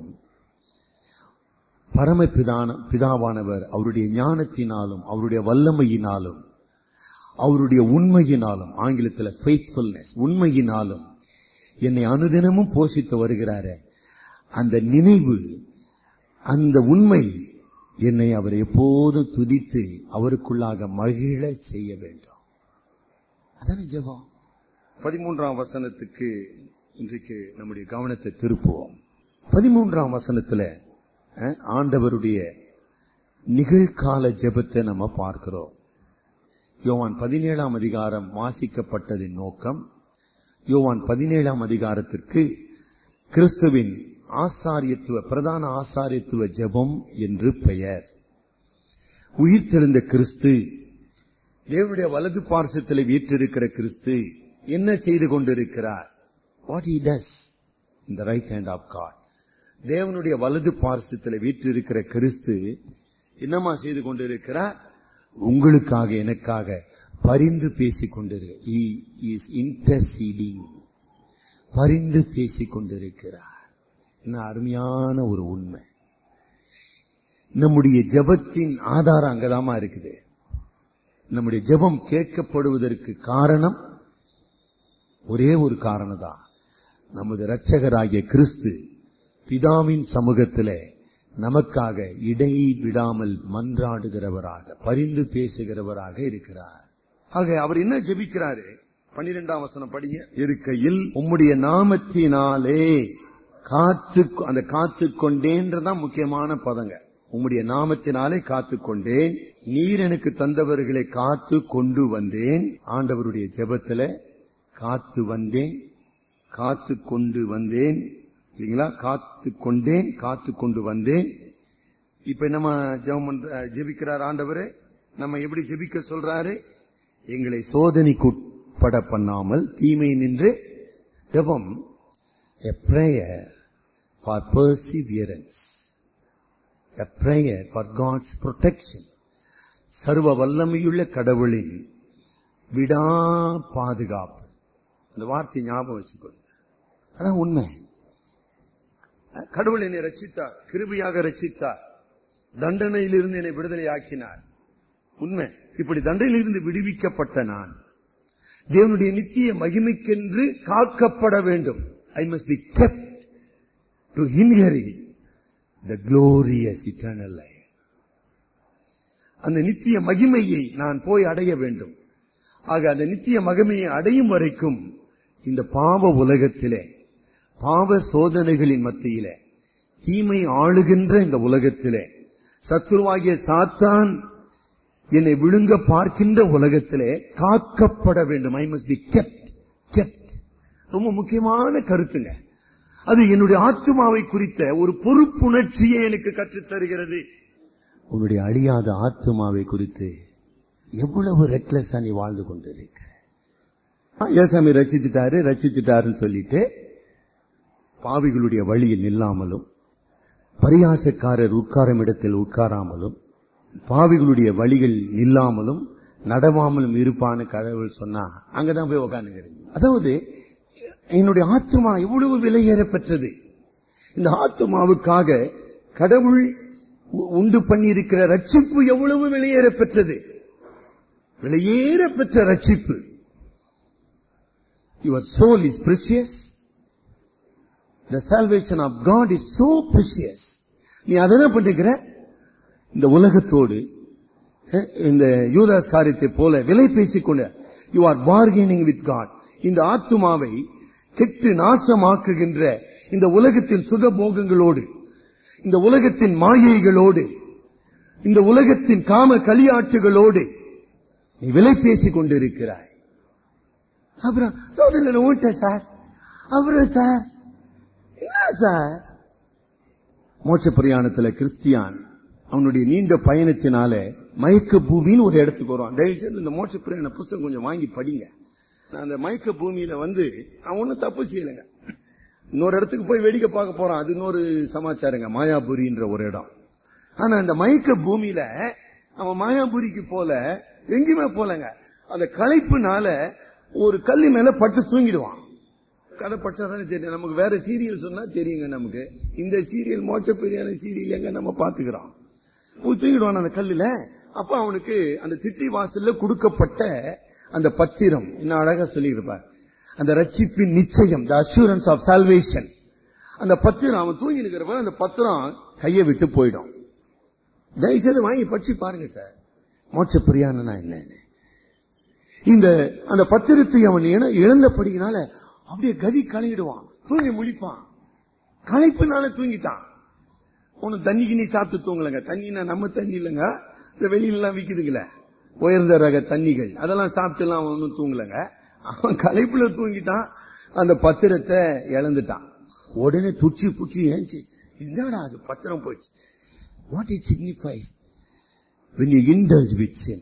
பரமபிதான பிதாவானவர் அவருடைய ஞானத்தினாலும் அவருடைய வல்லமையினாலும் அவருடைய உண்மையினாலும் ஆங்கிலத்தில் ஃபெய்த்ஃபுல்னஸ் உண்மையினாலும் என்னை அனுதினமும் போஷித்து வருகிறாரே அந்த நினைவு அந்த உண்மை என்னை அவர் எப்போதும் துதித்து அவருக்குள்ளாக மகிழ செய்ய வேண்டும் அதானே ஜெபம் பதிமூன்றாம் வசனத்துக்கு இன்றைக்கு நம்முடைய கவனத்தை திருப்புவோம் பதிமூன்றாம் வசனத்துல அஹ், ஆண்டவருடைய நிகழ்கால ஜெபத்தை நம்ம பார்க்கிறோம் யோவான் பதினேழாம் அதிகாரம் வாசிக்கப்பட்டதின் நோக்கம் யோவான் பதினேழாம் அதிகாரத்திற்கு கிறிஸ்துவின் ஆசாரியத்துவ பிரதான ஆசாரியத்துவ ஜெபம் என்று பெயர் உயிர்த்தெழுந்த கிறிஸ்து தேவனுடைய வலது பார்சத்தில் வீற்றிருக்கிற கிறிஸ்து என்ன செய்து கொண்டிருக்கிறார் what he does in the right hand of God தேவனுடைய வலது பார்சத்தில் வீற்றிருக்கிற கிறிஸ்து என்னமா செய்து கொண்டிருக்கிறார் உங்களுக்காக எனக்காக பரிந்து பேசிக் கொண்டிருக்க இன்டர்சீடிங் பரிந்து பேசிக் கொண்டிருக்கிறார் என்ன அருமையான ஒரு உண்மை நம்முடைய ஜெபத்தின் ஆதாரம் அங்கதாமா இருக்குது நம்முடைய ஜெபம் கேட்கப்படுவதற்கு காரணம் ஒரே ஒரு காரணம் தான் நமது இரட்சகராகிய கிறிஸ்து பிதாவின் சமூகத்திலே நமக்காக இடைவிடாமல் மன்றாடுகிறவராக பரிந்து பேசுகிறவராக இருக்கிறார் ஆக அவர் என்ன ஜெபிக்கிறாரு பன்னிரெண்டாம் வசனம் படிங்க இருக்கையில் உம்முடைய நாமத்தினாலே காத்து அந்த காத்து கொண்டேன்றதான் முக்கியமான பதங்க உம்முடைய நாமத்தினாலே காத்து கொண்டேன் நீர் எனக்கு தந்தவர்களை காத்து கொண்டு வந்தேன் ஆண்டவருடைய ஜெபத்துல காத்து வந்தேன் காத்து கொண்டு வந்தேன் இல்லைங்களா காத்து கொண்டேன் காத்து கொண்டு வந்தேன் இப்ப நம்ம ஜெபம் பண்ற- ஜெபிக்கிறார் ஆண்டவரே நம்ம எப்படி ஜெபிக்க சொல்றாரு எங்களை சோதனைக்கு உட்பட பண்ணாமல் தீமை நின்று ஜெபம் a prayer for perseverance a prayer for God's protection சர்வ வல்லமையுள்ள கடவுளின் விடா பாதுகாப்பு அந்த வார்த்தை ஞாபகம் வச்சுக்கொள்ளுங்க அதான் உண்மை கடவுள் என்னை ரட்சித்தார் கிருபையாக ரட்சித்தார் தண்டனையிலிருந்து என்னை விடுதலை ஆக்கினார் உண்மை இப்படி தண்டனையிலிருந்து விடுவிக்கப்பட்ட நான் தேவனுடைய நித்திய மகிமைக்கென்று காக்கப்பட வேண்டும் I must be kept to inherit the glorious eternal life அந்த நித்திய மகிமையை நான் போய் அடைய வேண்டும் ஆக அந்த நித்திய மகிமையை அடையும் வரைக்கும் இந்த பாவ உலகத்திலே பாவ சோதனைகளின் மத்தியிலே தீமை ஆளுகின்ற இந்த உலகத்திலே சத்துருவாகிய சாத்தான் என்னை விழுங்க பார்க்கின்ற உலகத்திலே காக்கப்பட வேண்டும் I must be kept kept ரொம்ப முக்கியமான கருத்துங்க அது என்னுடைய ஆத்மாவை குறித்த ஒரு பொறுப்புணர்ச்சியை எனக்கு கற்றுத் தருகிறது உன்னுடைய அழியாத ஆத்மாவை குறித்து எவ்வளவு ரெக்லெஸ்ஸா நீ வாழ்ந்து கொண்டிருக்கிற ஏசாமி ரச்சித்துட்டாரு ரச்சித்துட்டாருன்னு சொல்லிட்டு பாவிகளுடைய வழியில் நில்லாமலும் பரியாசக்காரர் உட்காரும் இடத்தில் உட்காராமலும் பாவிகளுடைய வழிகள் நில்லாமலும் நடவாமலும் இருப்பான்னு கடவுள் சொன்னா அங்கதான் போய் உட்காந்துக்கிறீங்க அதாவது என்னுடைய ஆத்மா எவ்வளவு விலையேற பெற்றது இந்த ஆத்மாவுக்காக கடவுள் உ- உண்டு பண்ணியிருக்கிற ரட்சிப்பு எவ்வளவு விலையேற பெற்றது விலையேற பெற்ற ரட்சிப்பு your soul is precious the salvation of God is so precious நீ அதை என்ன பண்ணிருக்கிற இந்த உலகத்தோடு அஹ், இந்த யூதாஸ் காரியத்தை போல விலை பேசிக்கொள்ள you are bargaining with God இந்த ஆத்துமாவை கெட்டு நாசமாக்குகின்ற இந்த உலகத்தின் சுகபோகங்களோடு இந்த உலகத்தின் மாயைகளோடு இந்த உலகத்தின் காம களியாட்டுகளோடு நீ விலை பேசிக் கொண்டிருக்கிறாய் அப்புறம் சோதரில் ஊட்ட சார் அப்புறம் சார் என்ன சார் மோட்ச பிரயாணத்துல கிறிஸ்டியான் அவனுடைய நீண்ட பயணத்தினால மயக்க பூமின்னு ஒரு இடத்துக்கு வருவான் தயவு செய்து இந்த மோட்ச பிரயாண புஸ்தகம் கொஞ்சம் வாங்கி படிங்க நான் அந்த மயக்க பூமியில வந்து அவன் ஒன்னும் தப்பு செய்யலைங்க இன்னொரு இடத்துக்கு போய் வேடிக்கை பார்க்க போறான் அது இன்னொரு சமாச்சாரங்க மாயாபுரின்ற ஒரு இடம் ஆனா இந்த மயக்க பூமியில அவன் மாயாபுரிக்கு போல எங்கேயுமே போலங்க அந்த களைப்புனால ஒரு கல்லு மேல பட்டு தூங்கிடுவான் கதை படிச்சா தானே தெரியும் நமக்கு வேற சீரியல் சொன்னா தெரியுங்க நமக்கு இந்த சீரியல் மோட்ச பெரியான சீரியல் எங்க நம்ம பாத்துக்கிறோம் போய் தூங்கிடுவான் அந்த கல்லுல அப்ப அவனுக்கு அந்த திட்டி வாசல்ல கொடுக்கப்பட்ட அந்த பத்திரம் என்ன அழகா சொல்லியிருப்பார் அந்த ரட்சிப்பின் நிச்சயம் த அஷூரன்ஸ் ஆஃப் சால்வேஷன் அந்த பத்திரம் அவன் தூங்கி இருக்கிறப்ப அந்த பத்திரம் கையை விட்டு போயிடும் தயவுசெய்து வாங்கி படிச்சு பாருங்க சார் மோட்ச பிரியானா என்னன்னு இந்த அந்த பத்திரத்தை அவன் இழ- இழந்தபடியினால அப்படியே கதி கலங்கிடுவான் தூங்கி முழிப்பான் களைப்புனால தூங்கிட்டான் ஒண்ணு தண்ணி கிண்ணி சாப்பிட்டு தூங்கலங்க தண்ணினா நம்ம தண்ணி இல்லைங்க இந்த வெளியில எல்லாம் விக்குதுங்களே உயர்ந்த ரக தண்ணிகள் அதெல்லாம் சாப்பிட்டு எல்லாம் அவன் ஒன்னும் தூங்கலங்க அவன் களைப்புல தூங்கிட்டான் அந்த பத்திரத்தை இழந்துட்டான் உடனே துச்சி புச்சி ஏஞ்சி என்னடா அது பத்திரம் போயிடுச்சு what it signifies when you indulge with sin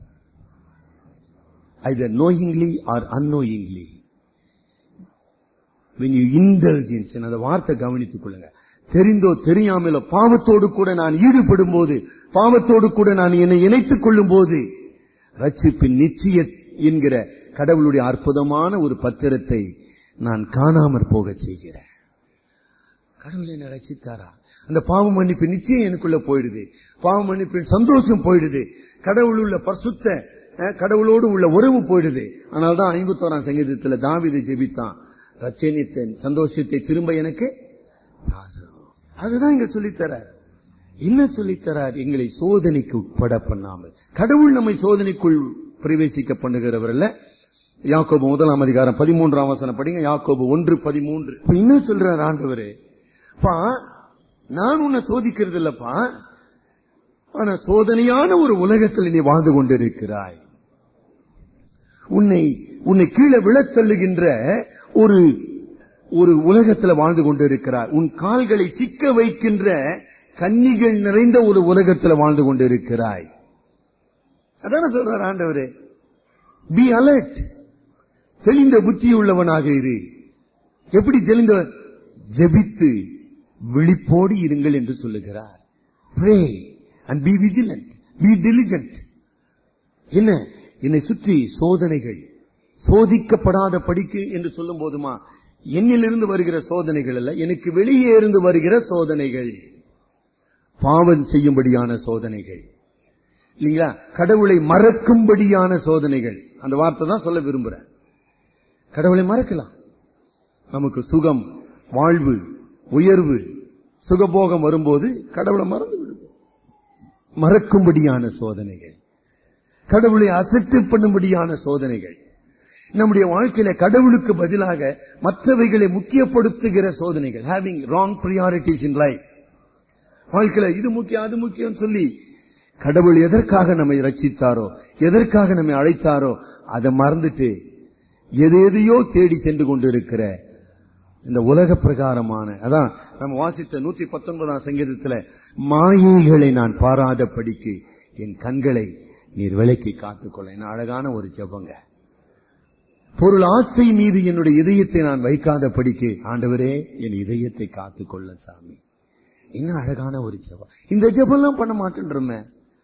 either knowingly or unknowingly when you indulge in sin அந்த வார்த்தை கவனித்துக் கொள்ளுங்க தெரிந்தோ தெரியாமலோ பாவத்தோடு கூட நான் ஈடுபடும் போது பாவத்தோடு கூட நான் என்னை இணைத்துக் கொள்ளும் போது ரட்சிப்பின் நிச்சய என்கிற கடவுளுடைய அற்புதமான ஒரு பத்திரத்தை நான் காணாமற் போக செய்கிறேன் கடவுள் என்ன ரட்சித்தாரா அந்த பாவ மன்னிப்பு நிச்சயம் எனக்குள்ள போயிடுது பாவ மன்னிப்பின் சந்தோஷம் போயிடுது கடவுள் உள்ள பரிசுத்த அஹ், கடவுளோடு உள்ள உறவு போயிடுது அதனால்தான் ஐம்பத்தோராம் சங்கீதத்துல தாவீது ஜெபித்தான் ரச்சனித்தன் சந்தோஷத்தை திரும்ப எனக்கு தாரும். அதுதான் இங்க சொல்லித்தரார் என்ன சொல்லித்தரார் எங்களை சோதனைக்கு உட்பட பண்ணாமல் கடவுள் நம்மை சோதனைக்குள் பிரவேசிக்க பண்ணுகிறவர் அல்ல யாக்கோபு முதலாம் அதிகாரம் பதிமூன்றாம் வசனம் படிங்க யாக்கோபு ஒன்று பதிமூன்று இப்ப என்ன சொல்றார் ஆண்டவரே பா நான் உன்னை சோதிக்கிறது இல்லப்பா ஆனா சோதனையான ஒரு உலகத்தில் நீ வாழ்ந்து கொண்டிருக்கிறாய் உன்னை உன்னை கீழே விழத் தள்ளுகின்ற ஒரு ஒரு உலகத்துல வாழ்ந்து கொண்டிருக்கிறாய் உன் கால்களை சிக்க வைக்கின்ற கன்னிகள் நிறைந்த ஒரு உலகத்துல வாழ்ந்து கொண்டிருக்கிறாய் அதான சொல்றார் ஆண்டவரே பி அலர்ட் தெளிந்த புத்தி உள்ளவனாக இரு எப்படி தெளிந்த ஜெபித்து விழிப்போடு இருங்கள் என்று சொல்லுகிறார் pray and be vigilant be diligent என்ன என்னை சுற்றி சோதனைகள் சோதிக்கப்படாத படிக்கு என்று சொல்லும் போதுமா என்னிலிருந்து வருகிற சோதனைகள் அல்ல எனக்கு வெளியே இருந்து வருகிற சோதனைகள் பாவம் செய்யும்படியான சோதனைகள் இல்லைங்களா கடவுளை மறக்கும்படியான சோதனைகள் அந்த வார்த்தை தான் சொல்ல விரும்புறேன் கடவுளை மறக்கலாம் நமக்கு சுகம் வாழ்வு உயர்வு சுகபோகம் வரும்போது கடவுளை மறந்து விடுவோம் மறக்கும்படியான சோதனைகள் கடவுளை அசட்டு பண்ணும்படியான சோதனைகள் நம்முடைய வாழ்க்கையில கடவுளுக்கு பதிலாக மற்றவைகளை முக்கியப்படுத்துகிற சோதனைகள் having wrong priorities in life வாழ்க்கையில இது முக்கியம் அது முக்கியம் சொல்லி கடவுள் எதற்காக நம்மை ரட்சித்தாரோ எதற்காக நம்மை அழைத்தாரோ அதை மறந்துட்டு எது எதையோ தேடி சென்று கொண்டிருக்கிற இந்த உலக பிரகாரமான அதான் நம்ம வாசித்த நூத்தி பத்தொன்பதாம் சங்கீதத்துல மாயைகளை நான் பாராத படிக்கு என் கண்களை நீர் விலைக்கு காத்துக்கொள்ள என்ன அழகான ஒரு ஜெபங்க பொருள் ஆசை மீது என்னுடைய இதயத்தை நான் வைக்காத படிக்கு ஆண்டவரே என் இதயத்தை காத்துக்கொள்ள சாமி என்ன அழகான ஒரு ஜெபம் இந்த ஜெபம்லாம் பண்ண மாட்டேன்றமே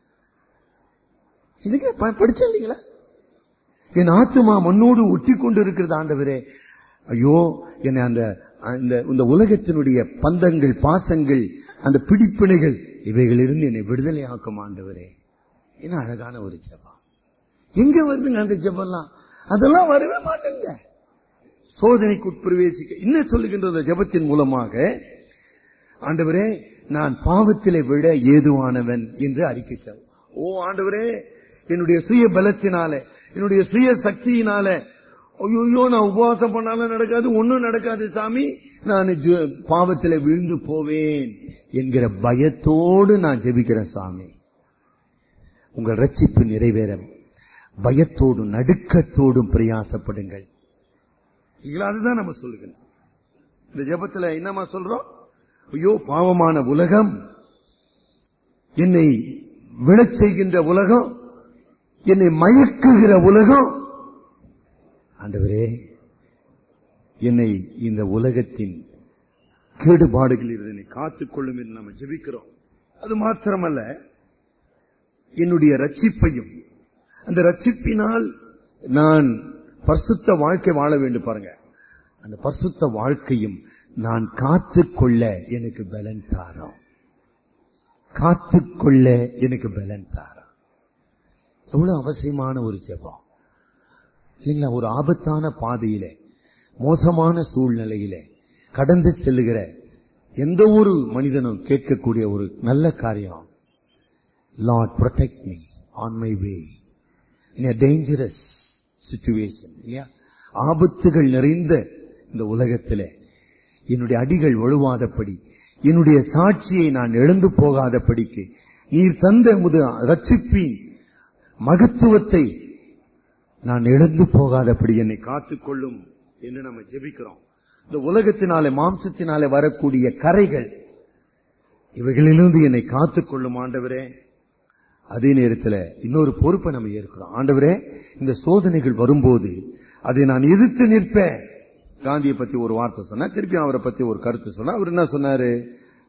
இதுக்கு ப- படிச்சேன் இல்லைங்களா என் ஆத்துமா மண்ணோடு ஒட்டி கொண்டு இருக்கிறது ஆண்டவரே ஐயோ என்னை அந்த அந்த இந்த உலகத்தினுடைய பந்தங்கள் பாசங்கள் அந்த பிடிப்பினைகள் இவைகளிலிருந்து என்னை விடுதலை ஆக்கும் ஆண்டவரே என்ன அழகான ஒரு ஜெபம் எங்க வருதுங்க அந்த ஜெபம்லாம் அதெல்லாம் வரவே மாட்டேங்க சோதனைக்கு உட்பிரவேசிக்க என்ன சொல்லுகின்ற அந்த ஜெபத்தின் மூலமாக ஆண்டவரே நான் பாவத்திலே விட ஏதுவானவன் என்று அறிக்கை செய் ஓ ஆண்டவரே என்னுடைய சுய பலத்தினால என்னுடைய சுய சக்தியினால ஐயோ நான் உபவாசம் பண்ணாலும் நடக்காது ஒண்ணும் நடக்காது சாமி நான் ஜு- பாவத்திலே விழுந்து போவேன் என்கிற பயத்தோடு நான் ஜெபிக்கிறேன் சாமி உங்கள் ரட்சிப்பு நிறைவேற பயத்தோடும் நடுக்கத்தோடும் பிரயாசப்படுங்கள் இல்ல அதுதான் நம்ம சொல்லுகிறோம் இந்த ஜெபத்துல என்னமா சொல்றோம் ஐயோ பாவமான உலகம் என்னை விழச் செய்கின்ற உலகம் என்னை மயக்குகிற உலகம் ஆண்டவரே என்னை இந்த உலகத்தின் கேடுபாடுகளில் என்னை காத்துக்கொள்ளும் என்று நம்ம ஜெபிக்கிறோம் அது மாத்திரமல்ல என்னுடைய ரட்சிப்பையும் அந்த ரட்சிப்பினால் நான் பரிசுத்த வாழ்க்கை வாழ வேண்டும் பாருங்க அந்த பரிசுத்த வாழ்க்கையும் நான் காத்துக்கொள்ள எனக்கு பலன் தாரோம் காத்துக்கொள்ள எனக்கு பலன் தாரோம் எவ்வளவு அவசியமான ஒரு ஜெபம் இல்லைங்களா ஒரு ஆபத்தான பாதையில மோசமான சூழ்நிலையில கடந்து செல்லுகிற எந்த ஒரு மனிதனும் கேட்கக்கூடிய ஒரு நல்ல காரியம் Lord protect me on my way in a dangerous situation இல்லையா ஆபத்துகள் நிறைந்த இந்த உலகத்திலே என்னுடைய அடிகள் ஒழுவாதபடி என்னுடைய சாட்சியை நான் எழுந்து போகாதபடிக்கு நீர் தந்த முது ரட்சிப்பின் மகத்துவத்தை நான் இழந்து போகாதபடி என்னை காத்துக்கொள்ளும் என்று நம்ம ஜெபிக்கிறோம் இந்த உலகத்தினாலே மாம்சத்தினாலே வரக்கூடிய கரைகள் இவைகளிலிருந்து என்னை காத்துக்கொள்ளும் ஆண்டவரே அதே நேரத்தில் இன்னொரு பொறுப்பை நம்ம ஏற்கிறோம் ஆண்டவரே இந்த சோதனைகள் வரும்போது அதை நான் எதிர்த்து நிற்பேன் காந்தியை பத்தி ஒரு வார்த்தை சொன்னா திருப்பி அவரை பத்தி ஒரு கருத்து சொன்னா அவர் என்ன சொன்னாரு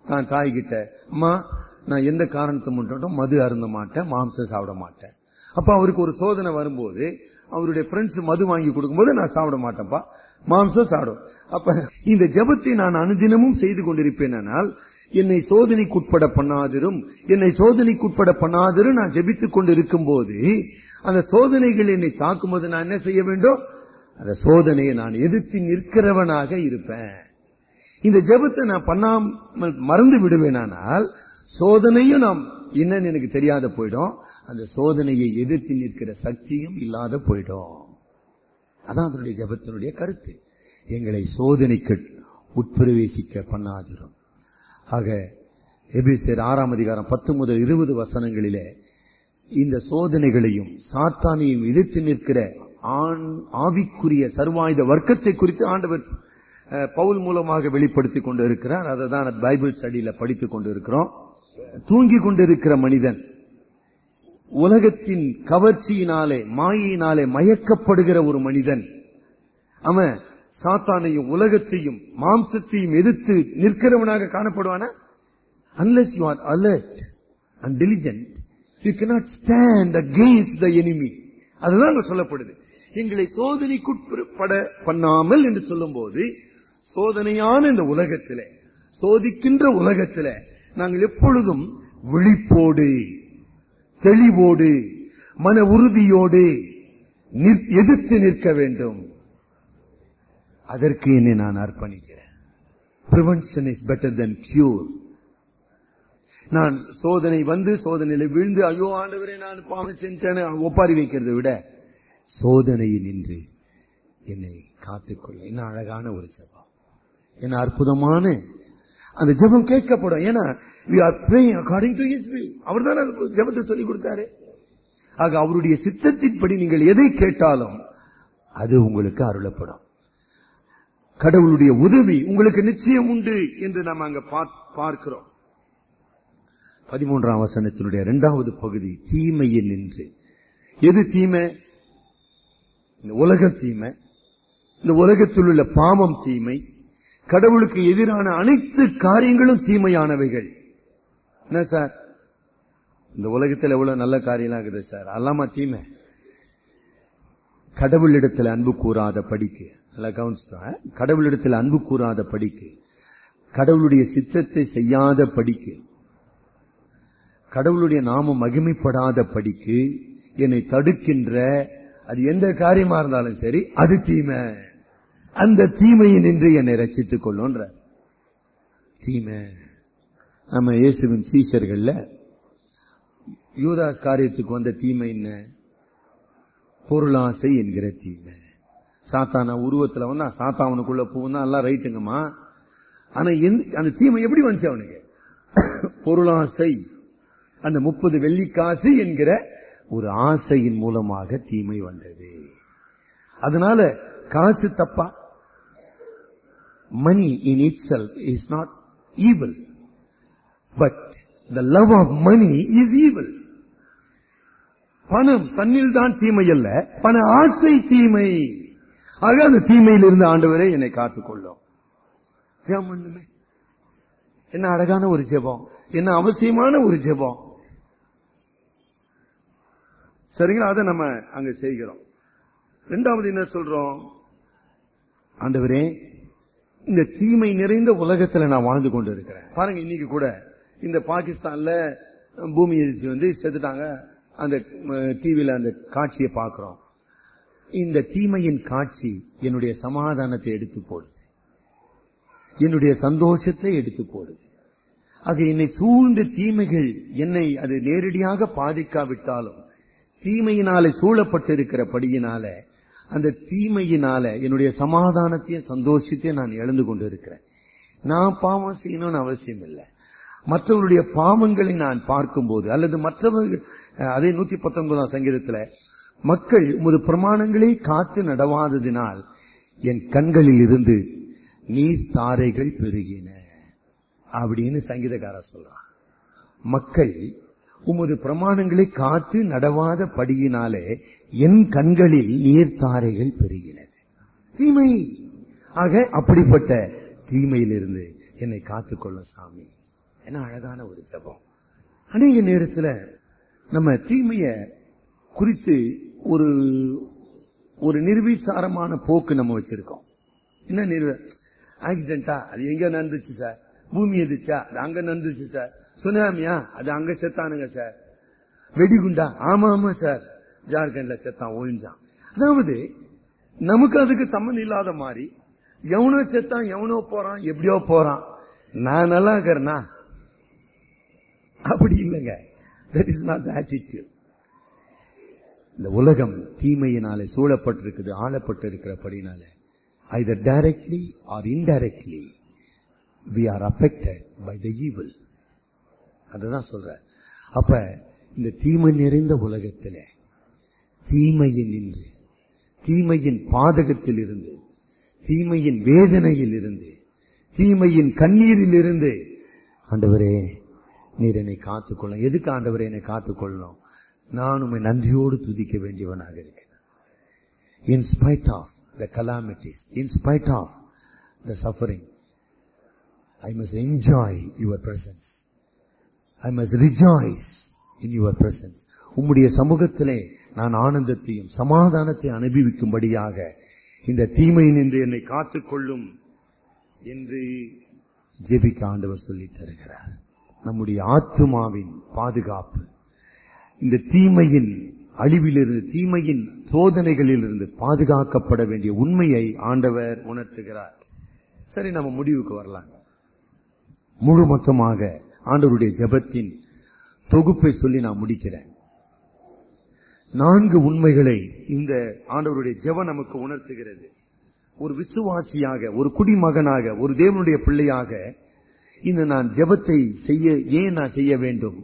தான் தாய் கிட்ட அம்மா நான் எந்த காரணத்தை முன்னிட்டும் மது அருந்த மாட்டேன் மாம்சம் சாப்பிட மாட்டேன் அப்ப அவருக்கு ஒரு சோதனை வரும்போது அவருடைய ஃப்ரெண்ட்ஸ் மது வாங்கி கொடுக்கும்போது நான் சாப்பிட மாட்டேன்ப்பா மாம்சம் சாப்பிடும் அப்ப இந்த ஜெபத்தை நான் அனுதினமும் செய்து கொண்டிருப்பேனால் என்னை சோதனைக்குட்பட பண்ணாதிரும் என்னை சோதனைக்குட்பட பண்ணாதிரும் நான் ஜெபித்துக் கொண்டிருக்கும் போது அந்த சோதனைகள் என்னை தாக்கும்போது நான் என்ன செய்ய வேண்டும் அந்த சோதனையை நான் எதிர்த்து நிற்கிறவனாக இருப்பேன் இந்த ஜெபத்தை நான் பண்ணாமல் மறந்து விடுவேனானால் சோதனையும் நாம் என்னன்னு எனக்கு தெரியாத போயிடும் அந்த சோதனையை எதிர்த்து நிற்கிற சக்தியும் இல்லாத போயிடும் அதான் அதனுடைய ஜெபத்தினுடைய கருத்து எங்களை சோதனைக்கு உட்பிரவேசிக்க பண்ணாதிரும் ஆக எபிசேர் ஆறாம் அதிகாரம் பத்து முதல் இருபது வசனங்களிலே இந்த சோதனைகளையும் சாத்தானையும் எதிர்த்து நிற்கிற ஆண் ஆவிக்குரிய சர்வாயுத வர்க்கத்தை குறித்து ஆண்டவர் அஹ், பவுல் மூலமாக வெளிப்படுத்தி கொண்டு இருக்கிறார் அதை தான் பைபிள் ஸ்டடியில படித்துக் கொண்டு இருக்கிறோம் தூங்கி கொண்டிருக்கிற மனிதன் உலகத்தின் கவர்ச்சியினாலே மாயினாலே மயக்கப்படுகிற ஒரு மனிதன் அவன் சாத்தானையும் உலகத்தையும் மாம்சத்தையும் எதிர்த்து நிற்கிறவனாக காணப்படுவானா unless you are alert and diligent you cannot stand against the enemy அதுதான் அங்க சொல்லப்படுது எங்களை சோதனைக்குட்பட பண்ணாமல் என்று சொல்லும்போது சோதனையான இந்த உலகத்திலே சோதிக்கின்ற உலகத்திலே நாங்கள் எப்பொழுதும் விழிப்போடு தெளிவோடு மன உறுதியோடு நிற்- எதிர்த்து நிற்க வேண்டும் அதற்கு என்னை நான் அர்ப்பணிக்கிறேன் prevention is better than cure நான் சோதனை வந்து சோதனையில விழுந்து ஐயோ ஆண்டவரே நான் பாவம் செஞ்சேன்னு ஒப்பாரி வைக்கிறதை விட சோதனையில் நின்று என்னை காத்துக்கொள்ள என்ன அழகான ஒரு ஜெபம் என்ன அற்புதமான அந்த ஜெபம் கேட்கப்படும் ஏன்னா we are praying according to his will அவர் தான் அந்த ஜெபத்தை சொல்லி கொடுத்தாரு ஆக அவருடைய சித்தத்தின்படி நீங்கள் எதை கேட்டாலும் அது உங்களுக்கு அருளப்படும் கடவுளுடைய உதவி உங்களுக்கு நிச்சயம் உண்டு என்று நாம் அங்க பார்- பார்க்கிறோம் பதிமூன்றாம் வசனத்தினுடைய இரண்டாவது பகுதி தீமையில் நின்று எது தீமை இந்த உலகம் தீமை இந்த உலகத்தில் உள்ள பாவம் தீமை கடவுளுக்கு எதிரான அனைத்து காரியங்களும் தீமையானவைகள் என்ன சார் இந்த உலகத்தில் எவ்வளவு நல்ல காரியம்லாம் இருக்குது சார் அல்லாமா தீமை கடவுளிடத்தில் அன்பு கூறாத படிக்கு நல்லா கவனிச்சுட்டோம் கடவுளிடத்தில் அன்பு கூறாத படிக்கு கடவுளுடைய சித்தத்தை செய்யாத படிக்கு கடவுளுடைய நாமம் மகிமைப்படாத படிக்கு என்னை தடுக்கின்ற அது எந்த காரியமா இருந்தாலும் சரி அது தீமை அந்த தீமையை நின்று என்னை ரட்சித்துக் கொள்ளுன்றார் தீமை நம்ம இயேசுவின் சீஷர்கள்ல யூதாஸ் காரியத்துக்கு வந்த தீமை என்ன பொருளாசை என்கிற தீமை சாத்தான உருவத்துல வந்து சாத்தாவனுக்குள்ள போகுன்னா எல்லாம் ரைட்டுங்கம்மா ஆனா எந்த- அந்த தீமை எப்படி வந்துச்சு அவனுக்கு பொருளாசை அந்த முப்பது வெள்ளிக்காசு என்கிற ஒரு ஆசையின் மூலமாக தீமை வந்தது அதனால காசு தப்பா money in itself is not evil but the love of money is evil பணம் தன்னில் தான் தீமை அல்ல பண ஆசை தீமை ஆக அந்த தீமையில் இருந்து ஆண்டவரே என்னை காத்துக்கொள்ளும் ஜெபம் பண்ணுமே என்ன அழகான ஒரு ஜெபம் என்ன அவசியமான ஒரு ஜெபம் சரிங்களா அதை நம்ம அங்க செய்கிறோம் ரெண்டாவது என்ன சொல்றோம் ஆண்டவரே இந்த தீமை நிறைந்த உலகத்துல நான் வாழ்ந்து கொண்டு இருக்கிறேன் பாருங்க இன்னைக்கு கூட இந்த பாகிஸ்தான்ல பூமி எதிர்ச்சி வந்து செத்துட்டாங்க அந்த டிவில அந்த காட்சியை பார்க்கிறோம் இந்த தீமையின் காட்சி என்னுடைய சமாதானத்தை எடுத்து போடுது என்னுடைய சந்தோஷத்தை எடுத்து போடுது ஆக என்னை சூழ்ந்த தீமைகள் என்னை அது நேரடியாக பாதிக்காவிட்டாலும் தீமையினாலே சூழப்பட்டிருக்கிறபடியினால அந்த தீமையினால என்னுடைய சமாதானத்தையும் சந்தோஷத்தையும் நான் இழந்து கொண்டு இருக்கிறேன் நான் பாவம் செய்யணும்னு அவசியம் இல்லை மற்றவர்களுடைய பாவங்களை நான் பார்க்கும்போது அல்லது மற்றவர்கள் அஹ், அதே நூத்தி பத்தொன்பதாம் சங்கீதத்துல மக்கள் உமது பிரமாணங்களை காத்து நடவாததினால் என் கண்களில் இருந்து நீர் தாரைகள் பெருகின அப்படின்னு சங்கீதக்காரர் சொல்றான் மக்கள் உமது பிரமாணங்களை காத்து நடவாத படியினாலே என் கண்களில் நீர்த்தாரைகள் பெருகினது தீமை ஆக அப்படிப்பட்ட தீமையிலிருந்து என்னை காத்துக்கொள்ளும் சாமி என்ன அழகான ஒரு ஜெபம் அநேக நேரத்துல நம்ம தீமைய குறித்து ஒரு ஒரு நிர்விசாரமான போக்கு நம்ம வச்சிருக்கோம் என்ன நிர்வ ஆக்சிடென்டா அது எங்க நடந்துச்சு சார் பூமி எதிர்ச்சா அது அங்க நடந்துச்சு சார் சுனாமியா அது அங்க செத்தானுங்க சார் வெடிகுண்டா ஆமா ஆமா சார் ஜார்க்கண்ட்ல செத்தான் ஒழிஞ்சான் அதாவது நமக்கு அதுக்கு சம்மந்தம் இல்லாத மாதிரி எவனோ செத்தான் எவனோ போறான் எப்படியோ போறான் நான் நல்லா இருக்கிறேனா அப்படி இல்லைங்க தட் இஸ் நாட் ஆட்டிடியூட் இந்த உலகம் தீமையினாலே சூழப்பட்டிருக்குது ஆளப்பட்டிருக்கிறபடினால either directly or indirectly we are affected by the evil அதுதான் சொல்ற அப்ப இந்த தீமை நிறைந்த உலகத்திலே தீமையின் நின்று தீமையின் பாதகத்தில் இருந்து தீமையின் வேதனையில் இருந்து தீமையின் கண்ணீரில் இருந்து ஆண்டவரே நீர் என்னை காத்துக்கொள்ள எதுக்கு ஆண்டவரே என்னை காத்துக்கொள்ளணும் நான் உம்மை நன்றியோடு துதிக்க வேண்டியவனாக இருக்கிறேன் in spite of the calamities, in spite of the suffering, I must enjoy your presence. I must rejoice in your presence. உம்முடைய சமூகத்திலே நான் ஆனந்தத்தையும் சமாதானத்தை அனுபவிக்கும்படியாக இந்த தீமை நின்று என்னை காத்துக்கொள்ளும் என்று ஜெபிக்க ஆண்டவர் சொல்லித் தருகிறார் நம்முடைய ஆத்துமாவின் பாதுகாப்பு இந்த தீமையின் அழிவிலிருந்து தீமையின் சோதனைகளிலிருந்து பாதுகாக்கப்பட வேண்டிய உண்மையை ஆண்டவர் உணர்த்துகிறார் சரி நம்ம முடிவுக்கு வரலாம் முழு மொத்தமாக ஆண்டவருடைய ஜெபத்தின் தொகுப்பை சொல்லி நான் முடிக்கிறேன் நான்கு உண்மைகளை இந்த ஆண்டவருடைய ஜெபம் நமக்கு உணர்த்துகிறது ஒரு விசுவாசியாக ஒரு குடிமகனாக ஒரு தேவனுடைய பிள்ளையாக இந்த நான் ஜெபத்தை செய்ய ஏன் நான் செய்ய வேண்டும்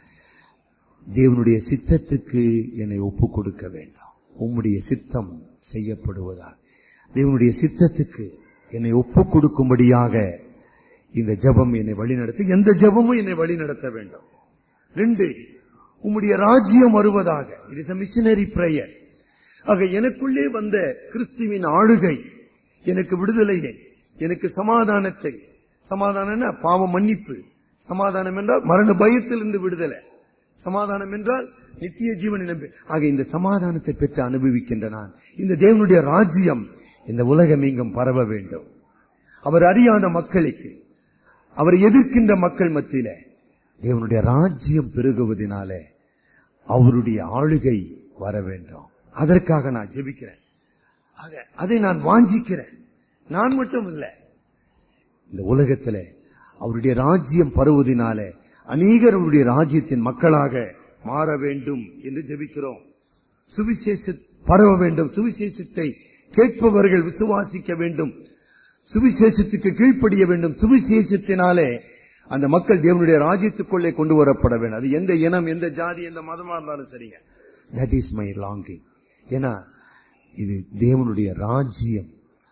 தேவனுடைய சித்தத்துக்கு என்னை ஒப்பு கொடுக்க வேண்டாம் உம்முடைய சித்தம் செய்யப்படுவதால் தேவனுடைய சித்தத்துக்கு என்னை ஒப்பு கொடுக்கும்படியாக இந்த ஜெபம் என்னை வழிநடத்தி எந்த ஜெபமும் என்னை வழிநடத்த வேண்டும் ரெண்டு உம்முடைய ராஜ்யம் வருவதாக இட் இஸ் மிஷனரி பிரேயர் ஆக எனக்குள்ளே வந்த கிறிஸ்துவின் ஆளுகை எனக்கு விடுதலையை எனக்கு சமாதானத்தை சமாதானம்னா பாவ மன்னிப்பு சமாதானம் என்றால் மரண பயத்திலிருந்து விடுதலை சமாதானம் என்றால் நித்திய ஜீவன் நம்பி ஆக இந்த சமாதானத்தை பெற்று அனுபவிக்கின்ற நான் இந்த தேவனுடைய ராஜ்யம் இந்த உலகம் எங்கும் பரவ வேண்டும் அவர் அறியாத மக்களுக்கு அவர் எதிர்க்கின்ற மக்கள் மத்தியில தேவனுடைய ராஜ்யம் பெருகுவதனாலே அவருடைய ஆளுகை வர வேண்டும் அதற்காக நான் ஜெபிக்கிறேன் ஆக அதை நான் வாஞ்சிக்கிறேன் நான் மட்டும் இல்லை இந்த உலகத்திலே அவருடைய ராஜ்யம் பரவுவதினாலே அநேகர் அவருடைய ராஜ்யத்தின் மக்களாக மாற வேண்டும் என்று ஜெபிக்கிறோம் சுவிசேஷ பரவ வேண்டும் சுவிசேஷத்தை கேட்பவர்கள் விசுவாசிக்க வேண்டும் சுவிசேஷத்துக்கு கீழ்ப்படிய வேண்டும் சுவிசேஷத்தினாலே அந்த மக்கள் தேவனுடைய ராஜ்யத்துக்குள்ளே கொண்டு வரப்பட வேண்டும் அது எந்த இனம் எந்த ஜாதி எந்த மதமா இருந்தாலும் சரிங்க தட் இஸ் மை லாங்கிங் ஏன்னா இது தேவனுடைய ராஜ்யம்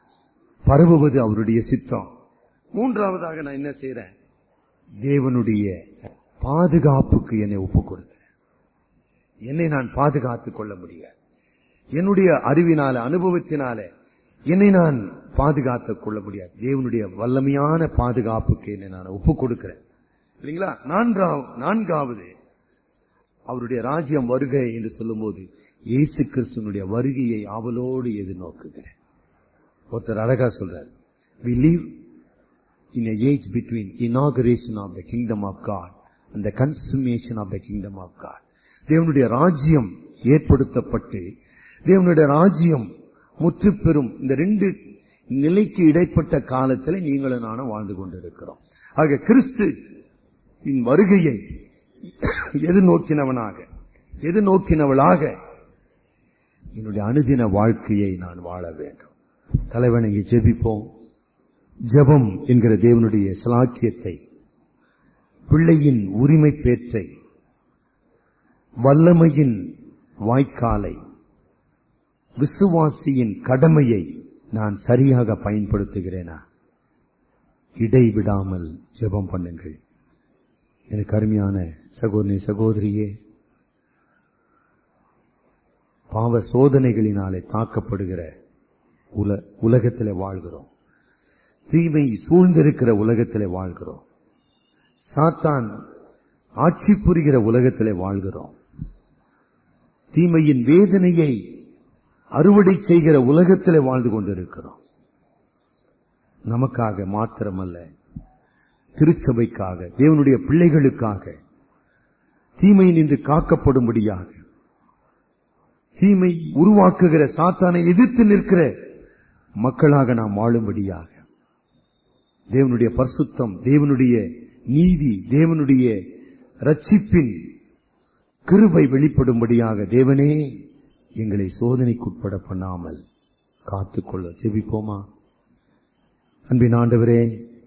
பரவுவது அவருடைய சித்தம் மூன்றாவதாக நான் என்ன செய்யறேன் தேவனுடைய பாதுகாப்புக்கு என்னை ஒப்புக் கொடுக்கிறேன் என்னை நான் பாதுகாத்துக் கொள்ள முடியாது என்னுடைய அறிவினால அனுபவத்தினால என்னை நான் பாதுகாத்துக் கொள்ள முடியாது தேவனுடைய வல்லமையான பாதுகாப்புக்கு என்னை நான் ஒப்புக் கொடுக்கிறேன் இல்லைங்களா நான்காவது நான்காவது அவருடைய ராஜ்யம் வருகை என்று சொல்லும்போது இயேசு கிறிஸ்துவனுடைய வருகையை அவளோடு எதிர்நோக்குகிறேன் ஒருத்தர் அழகா சொல்றார் we live in a age between inauguration of the kingdom of God and the consummation of the kingdom of God. தேவனுடைய ராஜ்யம் ஏற்படுத்தப்பட்டு தேவனுடைய ராஜ்யம் முற்று பெறும் இந்த ரெண்டு நிலைக்கு இடைப்பட்ட காலத்தில் நீங்களும் நானும் வாழ்ந்து கொண்டிருக்கிறோம் ஆக கிறிஸ்து இன் வருகையை எதிர்நோக்கினவனாக எதிர்நோக்கினவளாக என்னுடைய அனுதின வாழ்க்கையை நான் வாழ வேண்டும் தலைவணங்கி ஜெபிப்போம் ஜெபம் என்கிற தேவனுடைய சலாக்கியத்தை பிள்ளையின் உரிமை பேற்றை வல்லமையின் வாய்க்காலை விசுவாசியின் கடமையை நான் சரியாக பயன்படுத்துகிறேனா இடைவிடாமல் ஜெபம் பண்ணுங்கள் எனக்கு அருமையான சகோதரி சகோதரியே பாவ சோதனைகளினாலே தாக்கப்படுகிற உல உலகத்திலே வாழ்கிறோம் தீமை சூழ்ந்திருக்கிற உலகத்திலே வாழ்கிறோம் சாத்தான் ஆட்சி புரிகிற உலகத்திலே வாழ்கிறோம் தீமையின் வேதனையை அறுவடை செய்கிற உலகத்திலே வாழ்ந்து கொண்டிருக்கிறோம் நமக்காக மாத்திரமல்ல திருச்சபைக்காக தேவனுடைய பிள்ளைகளுக்காக தீமை நின்று காக்கப்படும்படியாக தீமை உருவாக்குகிற சாத்தானை எதிர்த்து நிற்கிற மக்களாக நாம் வாழும்படியாக தேவனுடைய பரிசுத்தம் தேவனுடைய நீதி தேவனுடைய ரட்சிப்பின் கிருபை வெளிப்படும்படியாக தேவனே எங்களை சோதனைக்குட்பட பண்ணாமல் காத்துக்கொள்ள ஜெபிப்போமா அன்பின் ஆண்டவரே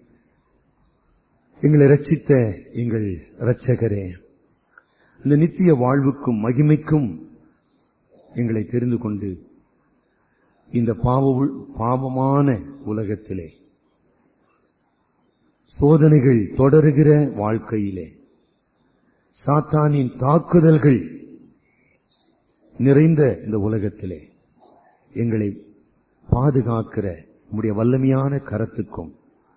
எங்களை ரட்சித்த எங்கள் இரட்சகரே இந்த நித்திய வாழ்வுக்கும் மகிமைக்கும் எங்களை தெரிந்து கொண்டு இந்த பாவ பாவமான உலகத்திலே சோதனைகள் தொடருகிற வாழ்க்கையிலே சாத்தானின் தாக்குதல்கள் நிறைந்த இந்த உலகத்திலே எங்களை பாதுகாக்கிற உம்முடைய வல்லமையான கரத்துக்கும்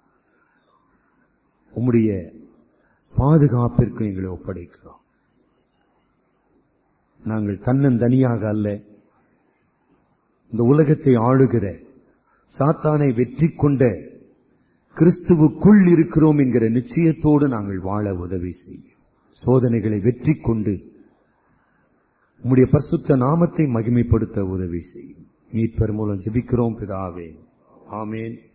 உம்முடைய பாதுகாப்பிற்கும் எங்களை ஒப்படைக்கிறோம் நாங்கள் தன்னந்தனியாக அல்ல இந்த உலகத்தை ஆளுகிற சாத்தானை வெற்றி கொண்ட கிறிஸ்துவுக்குள் இருக்கிறோம் என்கிற நிச்சயத்தோடு நாங்கள் வாழ உதவி செய்யும் சோதனைகளை வெற்றி கொண்டு உம்முடைய பரிசுத்த நாமத்தை மகிமைப்படுத்த உதவி செய்யும் மீட்பர் மூலம் ஜெபிக்கிறோம் பிதாவே ஆமேன்